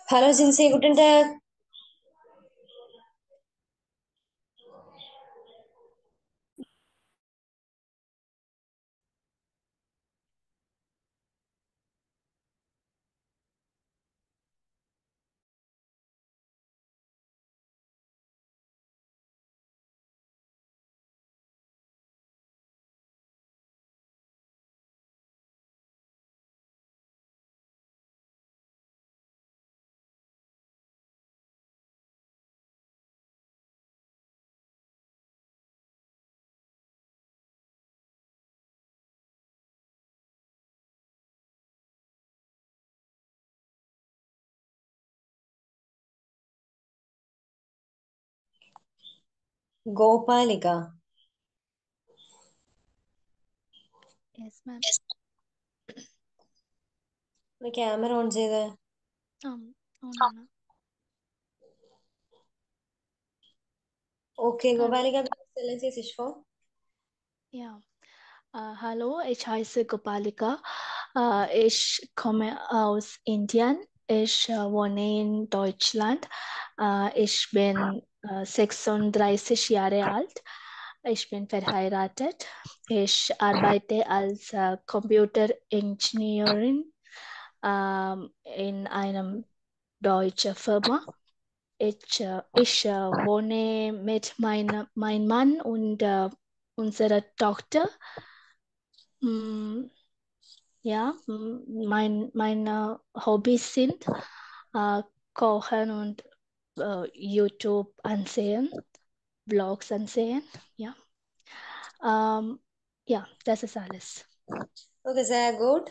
Hallo Jincy guten Tag. Gopalika yes ma'am ഒന്ന് camera on ചെയ്ത് ആ ഓണാണ് okay Hello. Gopalika Excellency Sishfo. Ja. Äh, hallo, ich heiße Gopalika. Äh, ich komme aus Indien. Ich äh, wohne in Deutschland. Äh, ich bin äh, 36 Jahre alt. Ich bin verheiratet. Ich arbeite als äh, Computeringenieurin ähm, in einem deutschen Firma. Ich, äh, ich äh, wohne mit meinem mein Mann und äh, unserer Tochter. Mm, ja, mm, mein, meine Hobbys sind äh, Kochen und äh, YouTube ansehen, Vlogs ansehen. Ja. Ähm, ja, das ist alles. Okay, sehr gut.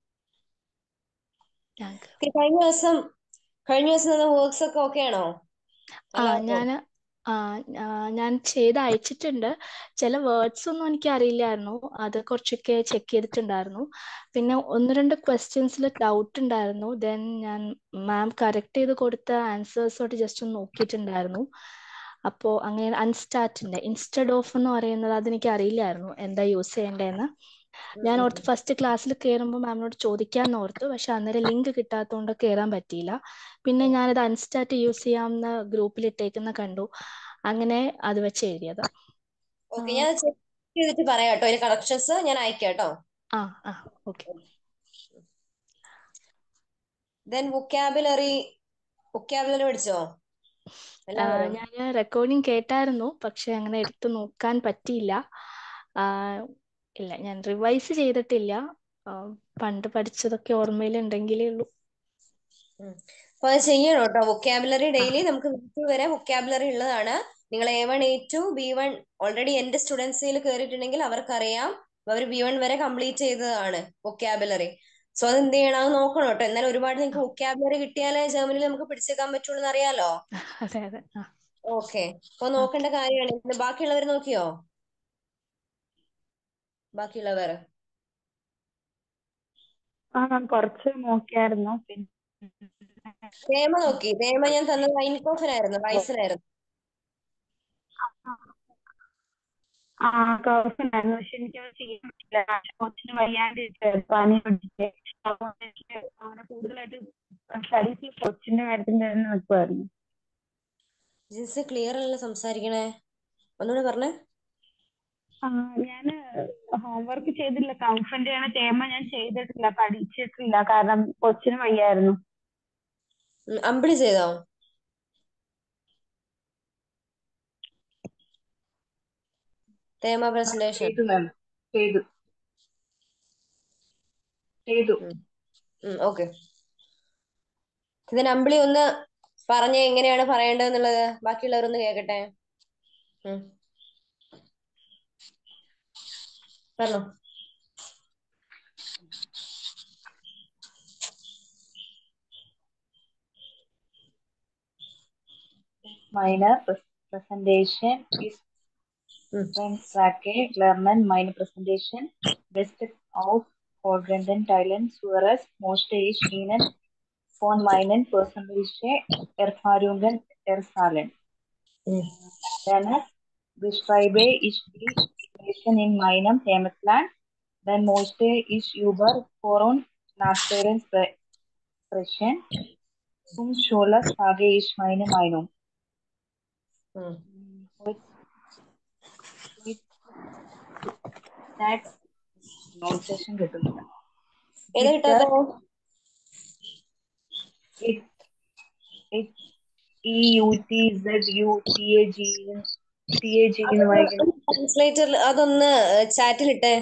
Danke. Okay, കഴിഞ്ഞ ദിവസം കഴിഞ്ഞ ദിവസം തന്ന works ഒക്കെ okay ആണോ ആ എല്ലാവർക്കും ഞാൻ ആ ആ, ഞാൻ ചെയ്ത് അയച്ചിട്ടുണ്ട് ചില വേർഡ്സ് ഒന്നും എനിക്ക് അറിയില്ലായിരുന്നു അത് കുറച്ചൊക്കെ ചെക്ക് ചെയ്തിട്ടുണ്ടായിരുന്നു പിന്നെ ഒന്ന് രണ്ട് ക്വസ്റ്റ്യൻസിൽ ഡൗട്ട് ഉണ്ടായിരുന്നു ദെൻ ഞാൻ മാം കറക്റ്റ് ചെയ്ത് കൊടുത്ത ആൻസേഴ്സോട്ട് ജസ്റ്റ് ഒന്ന് നോക്കിയിട്ടുണ്ടായിരുന്നു അപ്പോൾ അങ്ങനെ അൺസ്റ്റാർട്ടിൻ്റെ ഇൻസ്റ്റഡ് ഓഫ് എന്ന് പറയുന്നത് അതെനിക്ക് അറിയില്ലായിരുന്നു എന്താ യൂസ് ചെയ്യേണ്ടതെന്ന് ഞാൻ ഓർത്ത് ഫസ്റ്റ് ക്ലാസ്സിൽ കയറുമ്പോൾ മാമിനോട് ചോദിക്കാമെന്ന് ഓർത്തു പക്ഷെ അന്നേരം ലിങ്ക് കിട്ടാത്തതുകൊണ്ട് കയറാൻ പറ്റിയില്ല പിന്നെ ഞാനത് അൺസ്റ്റാർട്ട് യൂസ് ചെയ്യാമെന്ന് ഗ്രൂപ്പിൽ ഇട്ടേക്കുന്ന കണ്ടു അങ്ങനെ അത് വെച്ച് എഴുതിയത് ഓക്കെ ഞാൻ ചെക്ക് ചെയ്തിട്ട് പറയാം കേട്ടോ അതിന്റെ കറക്ഷൻസ് ഞാൻ അയക്കാം കേട്ടോ ആ ആ ഓക്കെ ദെൻ വൊക്കാബുലറി വൊക്കാബുലറി പഠിച്ചോ എല്ലാവരും ഞാൻ റെക്കോർഡിങ് കേട്ടായിരുന്നു പക്ഷെ അങ്ങനെ എടുത്തു നോക്കാൻ പറ്റിയില്ല ആ, ഇല്ല ഞാൻ റിവൈസ് ചെയ്തിട്ടില്ല ആ, പണ്ട് പഠിച്ചതൊക്കെ ഓർമ്മയിലുണ്ടെങ്കിലേ ഉള്ളൂ ഉം. അപ്പൊ അത് ചെയ്യണം കേട്ടോ വൊക്കാബുലറി ഡെയിലി നമുക്ക് വീട്ടിൽ വരെ വൊക്കാബുലറി ഉള്ളതാണ് നിങ്ങൾ A one A two B one already എന്റെ സ്റ്റുഡൻസിൽ കയറിയിട്ടുണ്ടെങ്കിൽ അവർക്കറിയാം അവർ ബി വൺ വരെ കംപ്ലീറ്റ് ചെയ്തതാണ് വൊക്കാബുലറി സോ അത് എന്ത് ചെയ്യണം അത് നോക്കണം കേട്ടോ എന്നാൽ ഒരുപാട് നിങ്ങൾക്ക് വൊക്കാബുലറി കിട്ടിയാലേ ജർമ്മനിൽ നമുക്ക് പിടിച്ചേക്കാൻ പറ്റുള്ളൂ എന്ന് അറിയാലോ അതെ അതെ ആ ഓക്കെ അപ്പൊ നോക്കേണ്ട കാര്യമാണ് ഇന്ന് ബാക്കിയുള്ളവർ നോക്കിയോ ബാക്കിയുള്ളവർ ആ ഞാൻ കുറച്ച് നോക്കിയായിരുന്നു പിന്നെ തേമ നോക്കി തേമ ഞാൻ തന്നത് വൈൻകോഫിനായിരുന്നു വയസ്സിനായിരുന്നു ആ കുഴപ്പമില്ലായിരുന്നു പക്ഷെ എനിക്ക് അത് ചെയ്യാൻ പറ്റില്ല കൊച്ചിന് വയ്യാണ്ടിരിക്കുകയായിരുന്നു പനി പിടിച്ച് അതുകൊണ്ട് എനിക്ക് അങ്ങനെ കൂടുതലായിട്ട് സ്റ്റഡീസിൽ കൊച്ചിന്റെ കാര്യത്തിൽ തന്നെ നിൽക്കുമായിരുന്നു ജിൻസ് ക്ലിയർ അല്ല സംസാരിക്കണേ ഒന്നുകൂടെ പറഞ്ഞേ ആ ഞാന് ഹോംവർക്ക് ചെയ്തില്ല കൗഫന്റെ ആണ് തേമ ഞാൻ ചെയ്തിട്ടില്ല പഠിച്ചിട്ടില്ല കാരണം കൊച്ചിന് വയ്യായിരുന്നു ഉം, അമ്പിളി ചെയ്തോ തേമ പ്രസന്റേഷൻ ചെയ്തു മാം ചെയ്തു ചെയ്തു ഓക്കെ ഇതിന് അമ്പിളി ഒന്ന് പറഞ്ഞ എങ്ങനെയാണ് പറയേണ്ടതെന്നുള്ളത് ബാക്കിയുള്ളവരൊന്ന് കേൾക്കട്ടെ ഉം. പറഞ്ഞോ minor pres- presentation is ഉം. when bracket German minor presentation best of Holgren Thailand Suarez most is Ihnen von meinen persönliche Erfahrungen erzählen. ഉം. Dann beschreibe ich die Situation in meinem Heimatland. Dann möchte ich über Vor- und Nachteile spre- sprechen. um scholas sage ich meine Meinung. ഉം. Heute, that pronunciation കിട്ടുന്നില്ല. ഏതാ കിട്ടാത്ത It, it, E U T Z U T A G T A G എന്ന് വായിക്കണം. ട്രാൻസ്ലേറ്ററിൽ അതൊന്ന് ചാറ്റിലിട്ടെ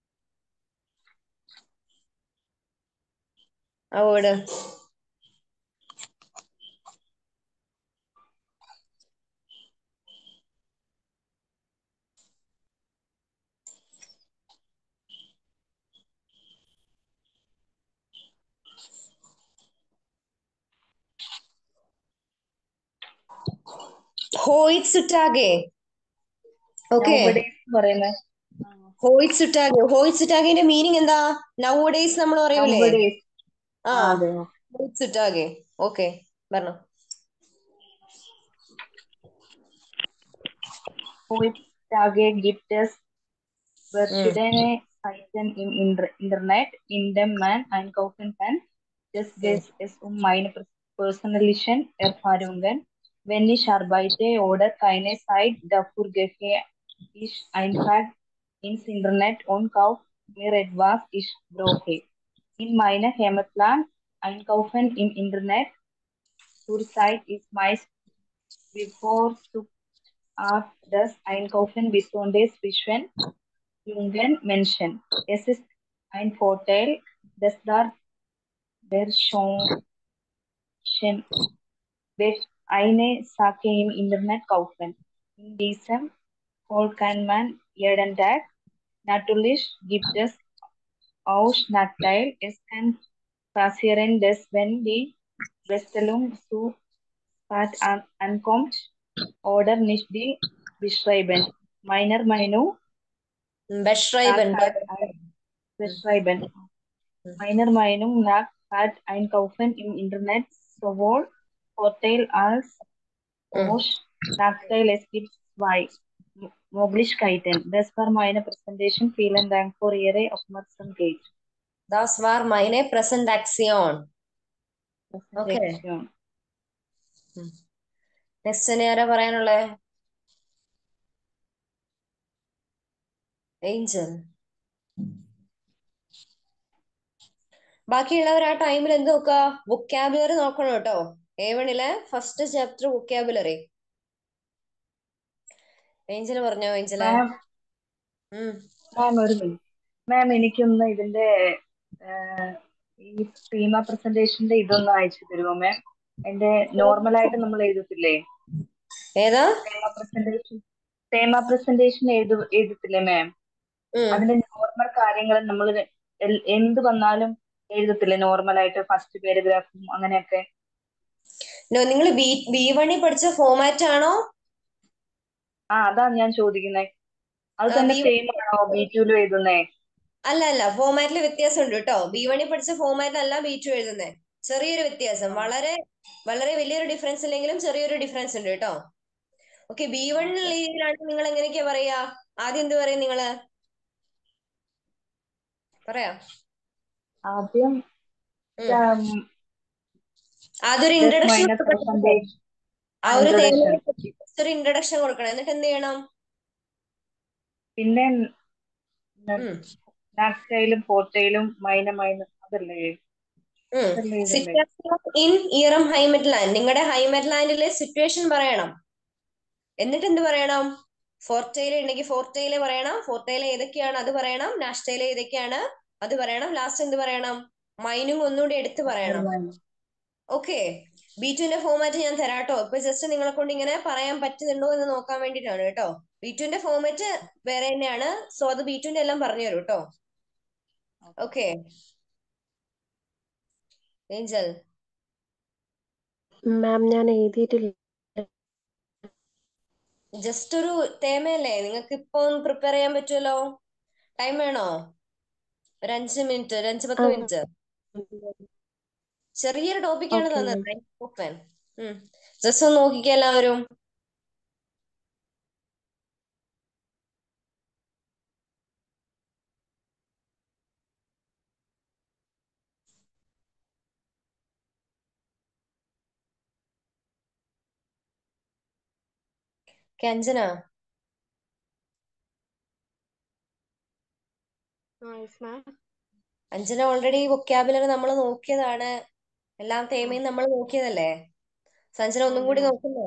ആ word ഹോയിറ്റ്സുറ്റാകെ okay Nowadays എന്ന് പറയുന്നത് ഹോയിറ്റ്സുറ്റാകെ ഹോയിറ്റ്സുറ്റാഗിന്റെ മീനിങ് എന്താ നൗ ഡേയ്സ് നമ്മൾ പറയൂലേ nowadays ആ ആ അതെ ഹോയിറ്റ്സുറ്റാകെ ഓക്കെ പറഞ്ഞു Heutzutage gibt es verschiedene Seiten im Inter- Internet, in dem man einkaufen kann. Das geht es um meine pers- persönlichen Erfahrungen. Wenn ich arbeite oder keine Zeit dafür gehe, ich einfach ins Internet und kaufe mir etwas ich brauche. In meinem Heimatland einkaufen im Internet zurzeit ist meist bevorzugt Art das Einkaufen besonders zwischen jungen Menschen. Es ist ein Vorteil, dass da der schon eine Sache im Internet kaufen. In diesem Fall kann man jeden Tag. Natürlich gibt es auch Nachteile. Es kann passieren, dass wenn die Bestellung zu spät an ankommt oder nicht die beschreiben. Meiner Meinung ബഷ്റൈബൻ nach hat beschreiben. Meiner Meinung nach hat Einkaufen im Internet sowohl Vorteil als auch Nachteile. Es gibt zwei M- Möglichkeiten. Das war meine Präsentation. Vielen Dank für Ihre Aufmerksamkeit. ദാസ് വാർ മൈനെ പ്രസന്റ് ആക്സിയോൺ Okay. Präsentation. Next ഇനി ആരാ പറയാനുള്ളേ Angel ബാക്കിയുള്ളവർ ആ ടൈമിൽ എന്ത് നോക്കുക വൊക്കാബുലറി നോക്കണം കേട്ടോ എ വണിലെ ഫസ്റ്റ് ചാപ്റ്റർ വൊക്കാബുലറി ഏഞ്ചൽ പറഞ്ഞോ ഏഞ്ചലെ മാം ഉം മാം ഒരു മിനിറ്റ് മാം എനിക്കൊന്ന് ഇതിന്റെ ആഹ്, ഈ സീമ പ്രസന്റേഷന്റെ ഇതൊന്ന് അയച്ചു തരുമോ മാം എന്റെ നോർമൽ ആയിട്ട് നമ്മൾ എഴുതത്തില്ലേ ഏതാ തേമ പ്രസന്റേഷൻ തേമ പ്രസന്റേഷൻ എഴുതു എഴുതത്തില്ലേ മാം ഉം അതിന്റെ നോർമൽ കാര്യങ്ങൾ നമ്മൾ എന്ത് വന്നാലും എഴുതത്തില്ലേ നോർമൽ ആയിട്ട് ഫസ്റ്റ് പാരഗ്രാഫും അങ്ങനെയൊക്കെ നിങ്ങൾ ബി ബി വണ്ണി പഠിച്ച ഫോമാറ്റ് ആണോ ആ അതാണ് ഞാൻ ചോദിക്കുന്നത് അത് ആ, തന്നെ B1 സെയിം ആണോ ബി ടുവിലും എഴുതുന്നേ അല്ല അല്ല ഫോമാറ്റിൽ വ്യത്യാസമുണ്ട് കേട്ടോ ബി വണ്ണി പഠിച്ച ഫോമാറ്റ് അല്ല ബി ടു എഴുതുന്നത് ചെറിയൊരു വ്യത്യാസം വളരെ വളരെ വലിയൊരു ഡിഫറൻസ് ഇല്ലെങ്കിലും ചെറിയൊരു ഡിഫറൻസ് ഉണ്ട് കേട്ടോ ഓക്കെ ബി വൺ രീതിയിലാണ് നിങ്ങൾ എങ്ങനെയൊക്കെയാ പറയാ ആദ്യം എന്ത് പറയും നിങ്ങള് പറയാ ആദ്യം ഉം. ആദ്യം ഒരു ഇൻട്രഡക്ഷൻ മൈനസ് പെർസെന്റേജ് ആ ഒരു introduction. തേമയെ ഒരു ഇൻട്രഡക്ഷൻ കൊടുക്കണം എന്നിട്ട് എന്ത് ചെയ്യണം പിന്നെ ഉം. നാക്സയിലും ഫോർട്ടയിലും മൈന മൈന അതല്ലേ അതല്ലേ ഇതല്ലേ സിറ്റുവേഷൻ ഇൻ ഇയറം ഹൈമെറ്റ്ലാൻഡ് നിങ്ങളുടെ ഹൈമെറ്റ്ലാൻഡിലെ സിറ്റുവേഷൻ പറയണം എന്നിട്ട് എന്ത് പറയണം ഫോർട്ടയിലെ ഉണ്ടെങ്കിൽ ഫോർട്ടയിലെ പറയണം ഫോർട്ടയിലെ ഏതൊക്കെയാണ് അത് പറയണം നാഷ്ടയിലെ ഏതൊക്കെയാണ് അത് പറയണം ലാസ്റ്റ് എന്ത് പറയണം മൈനും ഒന്നുകൂടി എടുത്ത് പറയണം ഓക്കെ ബി ടുവിന്റെ ഫോമാറ്റ് ഞാൻ തരാട്ടോ ഇപ്പൊ ജസ്റ്റ് നിങ്ങളെ കൊണ്ട് ഇങ്ങനെ പറയാൻ പറ്റുന്നുണ്ടോ എന്ന് നോക്കാൻ വേണ്ടിയിട്ടാണ് കേട്ടോ ബി ടുവിന്റെ ഫോമാറ്റ് വേറെ തന്നെയാണ് സോ അത് ബി ടുവിന്റെ എല്ലാം പറഞ്ഞു തരും കേട്ടോ ഓക്കെ ഏഞ്ചൽ മാം ഞാൻ എഴുതിയിട്ടില്ല ജസ്റ്റ് ഒരു തേമയല്ലേ നിങ്ങൾക്ക് ഇപ്പൊ ഒന്ന് പ്രിപ്പയർ ചെയ്യാൻ പറ്റുമല്ലോ ടൈം വേണോ ഒരു അഞ്ച് മിനിറ്റ് ഒരു അഞ്ച് പത്ത് ആ. മിനിറ്റ് ചെറിയൊരു ടോപ്പിക്കാണ് Okay, തന്നത് ഓപ്പൻ ജസ്റ്റ് ഒന്ന് നോക്കിക്കേ എല്ലാവരും ഓക്കെ അഞ്ജന ആ yes ma'am Anjana already vocabulary നമ്മൾ നോക്കിയതാണ് എല്ലാം ആ തേമയും നമ്മൾ നോക്കിയതല്ലേ സഞ്ജന ഒന്നും ഓക്കെ കൂടി മാം നോക്കുന്നോ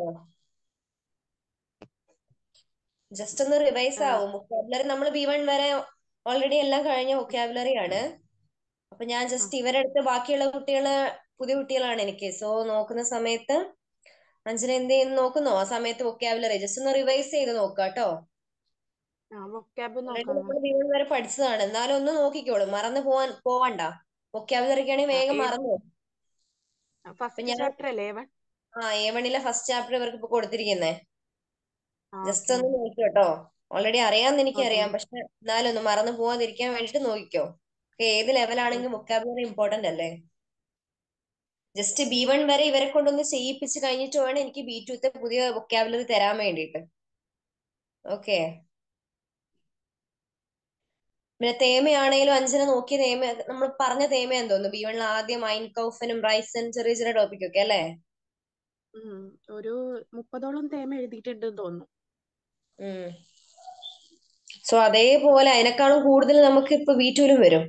ജസ്റ്റ് ഒന്ന് റിവൈസ് ആ ആവും വൊക്കാബുലറി നമ്മൾ ബി വൺ വരെ ഓൾറെഡി എല്ലാം കഴിഞ്ഞ വൊക്കാബുലറി ആണ് അപ്പൊ ഞാൻ ആ ജസ്റ്റ് ഇവരെടുത്ത് ബാക്കിയുള്ള കുട്ടികള് പുതിയ കുട്ടികളാണ് എനിക്ക് സോ നോക്കുന്ന സമയത്ത് അഞ്ജന എന്ത് ചെയ്യുന്നു നോക്കുന്നോ ആ സമയത്ത് വൊക്കാബുലറി ജസ്റ്റ് ഒന്ന് റിവൈസ് ചെയ്ത് നോക്കുക കേട്ടോ ആ വൊക്കാബ് ഓൾറെഡി നോക്കാം നമ്മൾ മാം ബി വൺ വരെ പഠിച്ചതാണ് എന്നാലും ഒന്ന് നോക്കിക്കോളൂ മറന്നു പോവാൻ പോവണ്ട വൊക്കാബുലറിക്ക് ആണെങ്കിൽ ആ വേഗം ഏത് മറന്നു പോകും. അപ്പൊ ഫസ്റ്റ് ഞാൻ ചാപ്റ്റർ അല്ലേ ഏവൺ ആ എ വണ്ണിലെ ഫസ്റ്റ് ചാപ്റ്റർ ഇവർക്ക് ഇപ്പൊ കൊടുത്തിരിക്കുന്നേ ആ ജസ്റ്റ് ഓക്കെ ഒന്ന് മാം നോക്കിയോ കേട്ടോ ഓൾറെഡി അറിയാമെന്ന് ഓക്കെ എനിക്കറിയാം മാം പക്ഷെ എന്നാലും ഒന്ന് മറന്നു പോവാതിരിക്കാൻ വേണ്ടിട്ട് നോക്കിക്കോ ഓക്കെ ഏത് ലെവലാണെങ്കിലും വൊക്കാബുലറി ഇമ്പോർട്ടന്റ് അല്ലേ ജസ്റ്റ് ബി വൺ വരെ ഇവരെ കൊണ്ടൊന്ന് ചെയ്യിപ്പിച്ച് കഴിഞ്ഞിട്ട് വേണം എനിക്ക് ബി ടുത്തെ പുതിയ വൊക്കാബുലറി തരാൻ വേണ്ടിയിട്ട് ഓക്കെ പിന്നെ തേമയാണെങ്കിലും അഞ്ചന നോക്കിയ തേമ നമ്മൾ പറഞ്ഞ തേമയാന്ന് തോന്നുന്നു ബി വണ്ണിൽ ആദ്യം മൈൻ കൗഫനും റൈസൻ ചെറിയ ചെറിയ ടോപ്പിക് ഒക്കെ അല്ലേ ഉം. ഒരു മുപ്പതോളം തേമ എഴുതിയിട്ടുണ്ടെന്ന് തോന്നുന്നു ഉം സോ അതേപോലെ അതിനേക്കാളും കൂടുതൽ നമുക്ക് ഇപ്പൊ ബി ടുവിലും വരും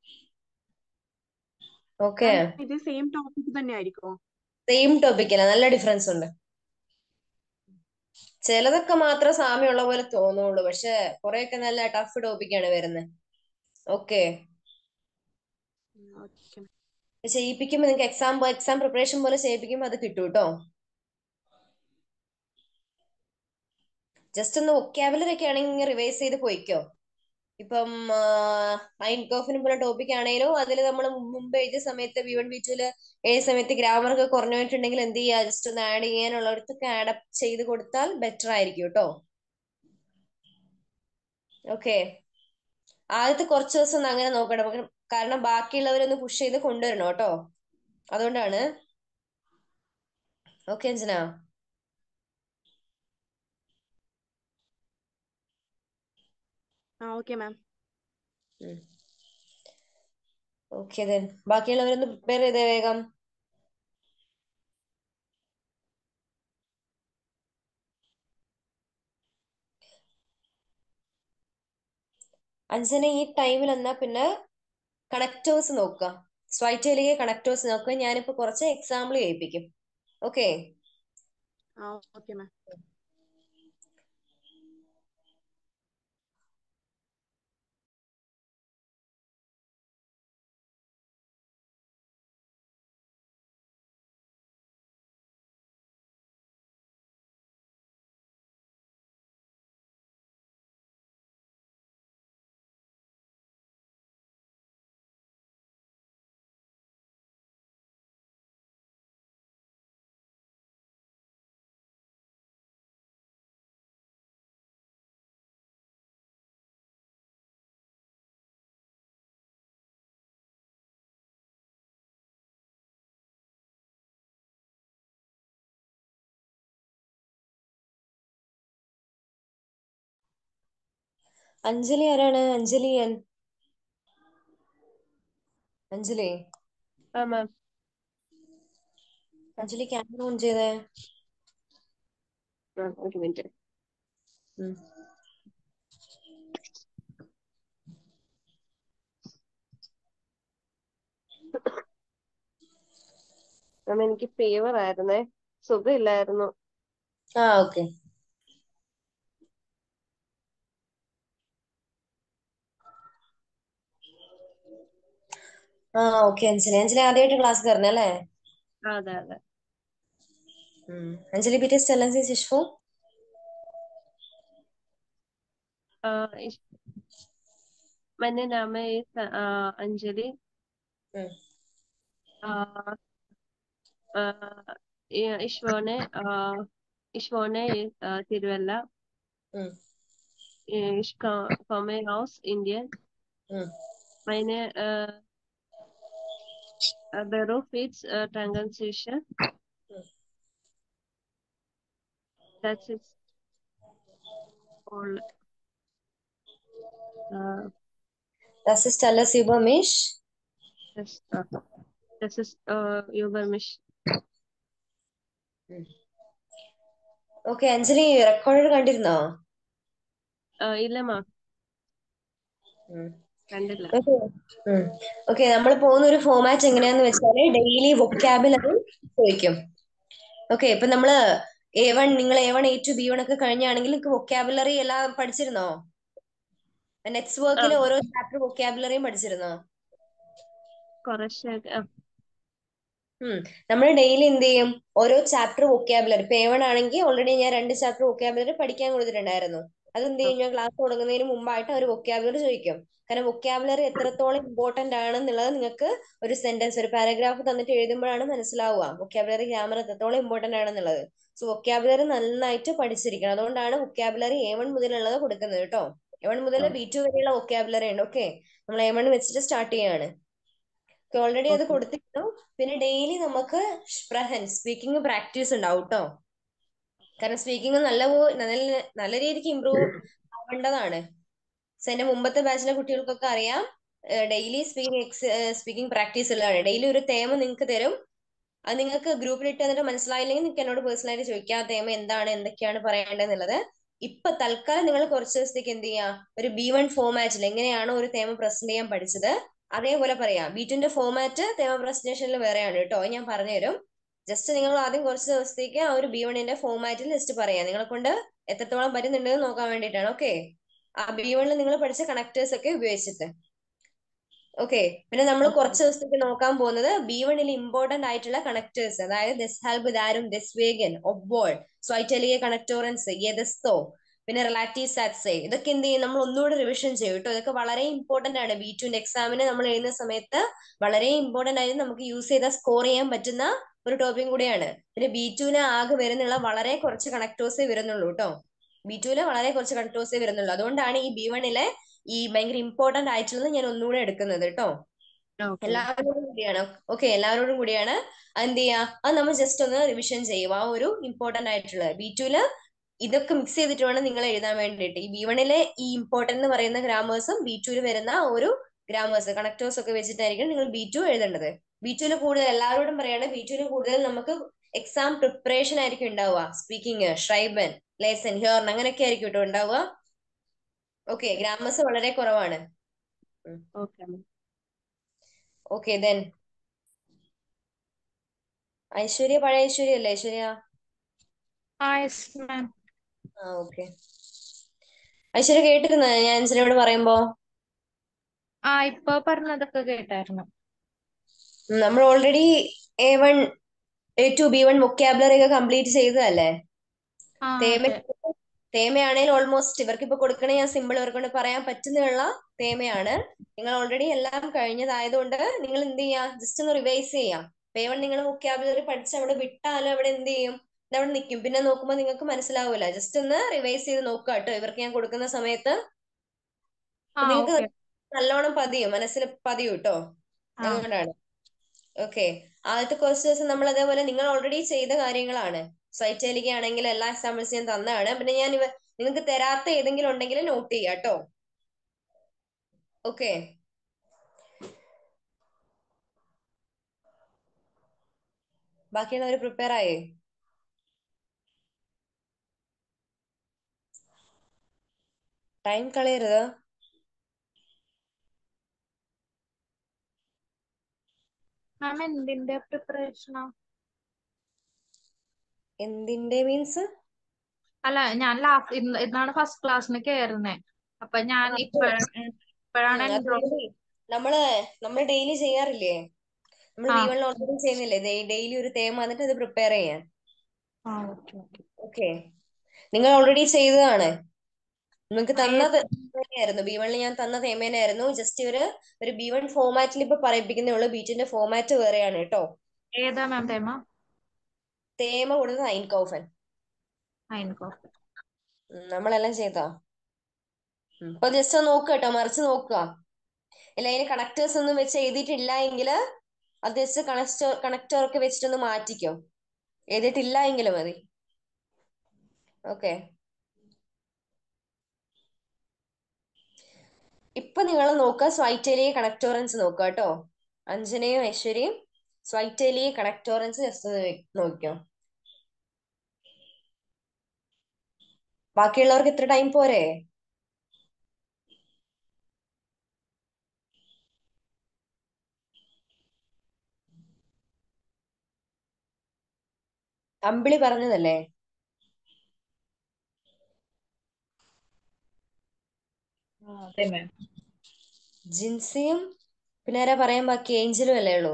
ഓക്കെ മാം ഇത് സെയിം ടോപ്പിക് തന്നെ ആയിരിക്കുമോ സെയിം ടോപ്പിക് അല്ല നല്ല ഡിഫറൻസ് ഉണ്ട് ചിലതൊക്കെ മാത്രം സാമ്യമുള്ള പോലെ തോന്നുള്ളൂ പക്ഷെ കുറെയൊക്കെ നല്ല ടഫ് ടോപ്പിക്കാണ് വരുന്നത് ഓക്കെ ഓക്കെ ചെയ്യിപ്പിക്കുമ്പോൾ നിങ്ങൾക്ക് എക്സാം എക്സാം പ്രിപ്പറേഷൻ പോലെ ചെയ്യിപ്പിക്കുമ്പോൾ അത് കിട്ടും കേട്ടോ ജസ്റ്റ് ഒന്ന് വൊക്കാബുലറി ഒക്കെ ആണെങ്കിൽ റിവൈസ് ചെയ്ത് പോയിക്കോ ഇപ്പം ഐൻകോഫിന് പോലെ ടോപ്പിക് ആണെങ്കിലും അതിൽ നമ്മൾ മുമ്പ് എഴുതിയ സമയത്ത് ബി വൺ ബി ടുവില് എഴുതിയ സമയത്ത് ഗ്രാമർ ഒക്കെ കുറഞ്ഞു പോയിട്ടുണ്ടെങ്കിൽ എന്ത് ചെയ്യുക ജസ്റ്റ് ഒന്ന് ആഡ് ചെയ്യാനുള്ളവർക്ക് ആഡ് അപ്പ് ചെയ്ത് കൊടുത്താൽ ബെറ്റർ ആയിരിക്കും കേട്ടോ ഓക്കെ ആദ്യത്തെ കുറച്ച് ദിവസം ഒന്ന് അങ്ങനെ നോക്കണം നമുക്ക് കാരണം ബാക്കിയുള്ളവരൊന്ന് പുഷ് ചെയ്ത് കൊണ്ടുവരണം കേട്ടോ അതുകൊണ്ടാണ് ഓക്കെ അഞ്ജന ആ ഓക്കെ മാം ഓക്കെ ദെൻ ബാക്കിയുള്ളവരൊന്ന് പ്രിപ്പയർ ചെയ്തേ വേഗം അഞ്ജന ഈ ടൈമിൽ എന്നാ പിന്നെ കണക്ടേഴ്സ് നോക്കുക സ്വൈറ്റയിലേക്ക് കണക്ടേഴ്സ് നോക്കുക ഞാനിപ്പോ കുറച്ച് എക്സാമ്പിൾ ചെയ്യിപ്പിക്കും ഓക്കെ ആ ഓക്കെ മാം അഞ്ജലി ആരാണ് അഞ്ജലി എൻ അഞ്ജലി ആ മാം അഞ്ജലി ക്യാമറ ഓൺ ചെയ്തേ ആ ഒരു മിനിറ്റ് ഉം. മാം എനിക്ക് ഫീവർ ആയിരുന്നേ സുഖമില്ലായിരുന്നു ആ ഓക്കെ ആ ഓക്കെ അഞ്ജലി അഞ്ജലി ആദ്യമായിട്ട് ക്ലാസ് കയറുന്നേ അല്ലേ ആ, അതെ അതെ ഉം. അഞ്ജലി ബിറ്റിസ് टेलन से शिशु आ, इस, मैंने नाम है इस, आ, अंजलि ഉം. आ, आ, इ- इश्वोने आ, इश्वोने आ, तिरुवല്ല ഉം. इश कॉमन हाउस इंडियन ഉം. मैंने बेरो फीड्स ट्रांगनसेशन ഉം. that's it all uh, Das ist alles über mich. das, uh, das ist uh, über mich ഉം. ഓക്കെ അഞ്ജലി റെക്കോർഡ് കണ്ടിരുന്നോ ഇല്ല മാം ഉം. കണ്ടില്ല ഓക്കെ ഓക്കെ നമ്മൾ പോകുന്ന ഒരു ഫോമാറ്റ് എങ്ങനെയാന്ന് വെച്ചാല് ഡെയിലി വൊക്കാബുലറി ചോദിക്കും ഓക്കെ ഇപ്പൊ നമ്മള് എ വൺ നിങ്ങൾ A one A two B one ഒക്കെ കഴിഞ്ഞാണെങ്കിൽ നിങ്ങൾക്ക് വൊക്കാബുലറി എല്ലാം പഠിച്ചിരുന്നോ നെക്സ്റ്റ് വർക്കിൽ ഓരോ ചാപ്റ്റർ വൊക്കാബുലറിയും പഠിച്ചിരുന്നോ കുറച്ചൊക്കെ ആ, ഉം നമ്മൾ ഡെയിലി എന്ത് ചെയ്യും ഓരോ ചാപ്റ്റർ വൊക്കാബുലറി ഇപ്പൊ എ വൺ ആണെങ്കിൽ ഓൾറെഡി ഞാൻ രണ്ട് ചാപ്റ്റർ വൊക്കാബുലറി പഠിക്കാൻ കൊടുത്തിട്ടുണ്ടായിരുന്നു അതെന്ത് ചെയ്യും ഞാൻ ക്ലാസ് തുടങ്ങുന്നതിന് മുമ്പായിട്ട് ഒരു വൊക്കാബുലറി ചോദിക്കും കാരണം വൊക്കാബുലറി എത്രത്തോളം ഇമ്പോർട്ടന്റ് ആണെന്നുള്ളത് നിങ്ങൾക്ക് ഒരു സെന്റൻസ് ഒരു പാരഗ്രാഫ് തന്നിട്ട് എഴുതുമ്പോഴാണ് മനസ്സിലാവുക വൊക്കാബുലറി ഗ്രാമർ എത്രത്തോളം ഇമ്പോർട്ടന്റ് ആണെന്നുള്ളത് സോ വൊക്കാബുലറി നന്നായിട്ട് പഠിച്ചിരിക്കണം അതുകൊണ്ടാണ് വൊക്കാബുലറി എ വൺ മുതലുള്ളത് കൊടുക്കുന്നത് കേട്ടോ എ വൺ മുതൽ ബി ടു വരെയുള്ള വൊക്കാബുലറി ഉണ്ട് ഓക്കെ നമ്മൾ എ വൺ വെച്ചിട്ട് സ്റ്റാർട്ട് ചെയ്യാണ് ഓൾറെഡി അത് Okay. കൊടുത്തിരുന്നു പിന്നെ ഡെയിലി നമുക്ക് സ്പ്രഹൻ സ്പീക്കിംഗ് പ്രാക്ടീസ് ഉണ്ടാവും കേട്ടോ കാരണം സ്പീക്കിംഗ് നല്ല പോ- നല്ല നല്ല രീതിക്ക് ഇമ്പ്രൂവ് ആവേണ്ടതാണ് സോ എന്റെ മുമ്പത്തെ ബാച്ചിലെ കുട്ടികൾക്കൊക്കെ അറിയാം daily speaking ex speaking practice ഉള്ളതാണ് ഡെയിലി ഒരു തേമ നിങ്ങൾക്ക് തരും അത് നിങ്ങൾക്ക് ഗ്രൂപ്പിൽ ഇട്ട് തന്നിട്ട് മനസ്സിലായില്ലെങ്കിൽ നിങ്ങൾക്ക് എന്നോട് പേഴ്സണലായിട്ട് ചോദിക്കാം ആ തേമ എന്താണ് എന്തൊക്കെയാണ് പറയേണ്ടതെന്നുള്ളത് ഇപ്പൊ തൽക്കാലം നിങ്ങൾ കുറച്ച് ദിവസത്തേക്ക് എന്ത് ചെയ്യാം ഒരു ബി വൺ ഫോമാറ്റിൽ എങ്ങനെയാണോ ഒരു തേമ പ്രസന്റ് ചെയ്യാൻ പഠിച്ചത് അതേപോലെ പറയാം ബി ടുന്റെ ഫോമാറ്റ് തേമ പ്രസന്റേഷനിൽ വേറെയാണ് കേട്ടോ അത് ഞാൻ പറഞ്ഞുതരും ജസ്റ്റ് നിങ്ങൾ ആദ്യം കുറച്ച് ദിവസത്തേക്ക് ആ ഒരു ബി വണ്ണിന്റെ ഫോമാറ്റിൽ ജസ്റ്റ് പറയാം നിങ്ങളെ കൊണ്ട് എത്രത്തോളം പറ്റുന്നുണ്ടെന്ന് നോക്കാൻ വേണ്ടിയിട്ടാണ് ഓക്കെ ആ ബി വണ്ണിൽ നിങ്ങൾ പഠിച്ച കണക്ടേഴ്സ് ഒക്കെ ഉപയോഗിച്ചിട്ട് ഓക്കെ പിന്നെ നമ്മൾ കുറച്ച് ദിവസത്തേക്ക് നോക്കാൻ പോകുന്നത് ബി വണ്ണിൽ ഇമ്പോർട്ടന്റ് ആയിട്ടുള്ള കണക്ടേഴ്സ് അതായത് ദെസ്ഹാൽബ് ദാരും ദെസ്വേഗൻ ഒബ്ബോൾ സ്വൈറ്റലിയ കണക്ടോറൻസ് യദസ്തോ പിന്നെ റിലാറ്റീവ് സാറ്റ്സേ ഇതൊക്കെ എന്ത് ചെയ്യും നമ്മൾ ഒന്നുകൂടെ റിവിഷൻ ചെയ്യും കേട്ടോ ഇതൊക്കെ വളരെ ഇമ്പോർട്ടന്റ് ആണ് ബി ടുന്റെ എക്സാമിന് നമ്മൾ എഴുതുന്ന സമയത്ത് വളരെ ഇമ്പോർട്ടന്റ് ആയിട്ട് നമുക്ക് യൂസ് ചെയ്താൽ സ്കോർ ചെയ്യാൻ പറ്റുന്ന ഒരു ടോപ്പിക് കൂടിയാണ് പിന്നെ ബി ടുവിന് ആകെ വരുന്നുള്ള വളരെ കുറച്ച് കണക്ടേഴ്സേ വരുന്നുള്ളൂ കേട്ടോ ബി ടുവില് വളരെ കുറച്ച് കണക്ടേഴ്സേ വരുന്നുള്ളൂ അതുകൊണ്ടാണ് ഈ ബി വണ്ണിലെ ഈ ഭയങ്കര ഇമ്പോർട്ടന്റ് ആയിട്ടുള്ളത് ഞാൻ ഒന്നുകൂടെ എടുക്കുന്നത് കേട്ടോ Okay. എല്ലാവരോടും കൂടിയാണ് ഓക്കെ എല്ലാവരോടും കൂടിയാണ് അത് എന്ത് ചെയ്യാ അത് നമ്മൾ ജസ്റ്റ് ഒന്ന് റിവിഷൻ ചെയ്യും ആ ഒരു ഇമ്പോർട്ടന്റ് ആയിട്ടുള്ളത് ബി ടുവില് ഇതൊക്കെ മിക്സ് ചെയ്തിട്ട് വേണം നിങ്ങൾ എഴുതാൻ വേണ്ടിയിട്ട് ഈ ബി വണ്ണിലെ ഈ ഇമ്പോർട്ടന്റ് എന്ന് പറയുന്ന ഗ്രാമേഴ്സും ബി ടുവിൽ വരുന്ന ഒരു ഗ്രാമേഴ്സ് കണക്ടേഴ്സ് ഒക്കെ വെച്ചിട്ടായിരിക്കും നിങ്ങൾ ബി ടു എഴുതേണ്ടത് ബി ടുവിൽ കൂടുതൽ എല്ലാവരോടും പറയാണ് ബി ടുവിൽ കൂടുതൽ നമുക്ക് എക്സാം പ്രിപ്പറേഷൻ ആയിരിക്കും ഉണ്ടാവുക സ്പീക്കിംഗ് ഷ്രൈബൻ ലേസൺ ഹിയർൺ അങ്ങനെയൊക്കെ ആയിരിക്കും കേട്ടോ ഉണ്ടാവുക ഓക്കെ ഗ്രാമേഴ്സ് വളരെ കുറവാണ് Okay, ma'am. Okay then Aishwarya പഴയ ഐശ്വര്യ അല്ലേ ഐശ്വര്യ ആ യെസ് മാം ആ ഓക്കെ ഐശ്വര്യ കേട്ടിരുന്ന ഞാൻ അഞ്ജലിയോട് പറയുമ്പോ ആ ഇപ്പൊ പറഞ്ഞതൊക്കെ കേട്ടായിരുന്നു ഉം, നമ്മൾ already A one A two B one vocabulary ഒക്കെ കംപ്ലീറ്റ് ചെയ്തതല്ലേ ആ തേമ അതെ തേമയാണെങ്കിൽ ഓൾമോസ്റ്റ് ഇവർക്ക് ഇപ്പൊ കൊടുക്കണ ഞാൻ സിമ്പിൾ ഇവർക്ക് കൊണ്ട് പറയാൻ പറ്റുന്നുള്ള തേമയാണ് നിങ്ങൾ ഓൾറെഡി എല്ലാം കഴിഞ്ഞതായതുകൊണ്ട് നിങ്ങൾ എന്ത് ചെയ്യാ ജസ്റ്റ് ഒന്ന് റിവൈസ് ചെയ്യാം എ വൺ നിങ്ങൾ വൊക്കാബുലറി പഠിച്ച് അവിടെ വിട്ടാലും അവിടെ എന്ത് ചെയ്യും ഇത് അവിടെ നിൽക്കും പിന്നെ നോക്കുമ്പോൾ നിങ്ങൾക്ക് മനസ്സിലാവൂല ജസ്റ്റ് ഒന്ന് റിവൈസ് ചെയ്ത് നോക്കുക കേട്ടോ ഇവർക്ക് ഞാൻ കൊടുക്കുന്ന സമയത്ത് ആ നിങ്ങൾക്ക് ഓക്കെ നല്ലോണം പതിയും മനസ്സിൽ പതിയും കേട്ടോ ആ അതുകൊണ്ടാണ് ഓക്കെ ആദ്യത്തെ കുറച്ച് ദിവസം നമ്മൾ അതേപോലെ നിങ്ങൾ ഓൾറെഡി ചെയ്ത കാര്യങ്ങളാണ് സൈറ്റേലിക്ക ആണെങ്കിൽ എല്ലാ എക്സാമ്പിൾസ് ഞാൻ തന്നതാണ് പിന്നെ ഞാൻ ഇവ നിങ്ങൾക്ക് തരാത്ത ഏതെങ്കിലും ഉണ്ടെങ്കിൽ നോട്ട് ചെയ്യാം കേട്ടോ ഓക്കെ ബാക്കിയുള്ളവർ പ്രിപ്പയർ ആയേ ടൈം കളയരുത് മാം എന്തിന്റെ പ്രിപ്പറേഷനാ എന്തിന്റെ മീൻസ് അല്ല ഞാൻ ലാസ്റ്റ് ഇന്ന് ഇന്നാണ് ഫസ്റ്റ് ക്ലാസ്സിന് കയറുന്നേ അപ്പൊ ഞാൻ ഇപ്പഴ ഇപ്പോഴാണ് എൻറോൾ നമ്മള് നമ്മൾ ഡെയിലി ചെയ്യാറില്ലേ നമ്മൾ ആ ബി വൺ ഓൾറെഡി ചെയ്യുന്നില്ലേ ഡെയിലി ഒരു തേമ വന്നിട്ട് അത് പ്രിപ്പയർ ചെയ്യാൻ ആ ഓക്കെ ഓക്കെ ഓക്കെ നിങ്ങൾ ഓൾറെഡി ചെയ്തതാണ് നിങ്ങൾക്ക് ആ തന്നത് യെസ് തന്നെയായിരുന്നു ബി വണ്ണിൽ ഞാൻ തന്ന തേമേനായിരുന്നു ജസ്റ്റ് ഇവര് ഒരു ബി വൺ ഫോമാറ്റിൽ ഇപ്പൊ പറയിപ്പിക്കുന്നേ ഉള്ളൂ ബി ടുന്റെ ഫോമാറ്റ് വേറെയാണ് കേട്ടോ ഏതാ മാം തേമ തേമ കൊടുത്തത് ഐൻകോഫൻ അയിൻകോഫ് ഉം, നമ്മളെല്ലാം ചെയ്താ ഉം. അപ്പൊ ജസ്റ്റ് ഒന്ന് നോക്കുക കേട്ടോ മറിച്ച് നോക്കുക ഇല്ല അതിന് കണക്ടേഴ്സ് ഒന്നും വെച്ച് എഴുതിയിട്ടില്ല എങ്കിൽ അത് ജസ്റ്റ് കണക്ടർ കണക്ടർ ഒക്കെ വെച്ചിട്ടൊന്ന് മാറ്റിക്കോ എഴുതിയിട്ടില്ല എങ്കിൽ മതി ഓക്കെ ഇപ്പൊ നിങ്ങൾ നോക്കുക സ്വൈറ്റേലിയ കണക്ടോറൻസ് നോക്കുക കേട്ടോ അഞ്ജനയും ഐശ്വര്യയും സ്വൈറ്റേലിയ കണക്ടോറൻസ് ജസ്റ്റ് ഒന്ന് നോക്കിക്കോ ബാക്കിയുള്ളവർക്ക് ഇത്ര ടൈം പോരെ അമ്പിളി പറഞ്ഞതല്ലേ ആ, അതെ മാം ജിൻസിയും പിന്നെ ആരാ പറയാൻ ബാക്കി ഏഞ്ചലും അല്ലേ ഉള്ളൂ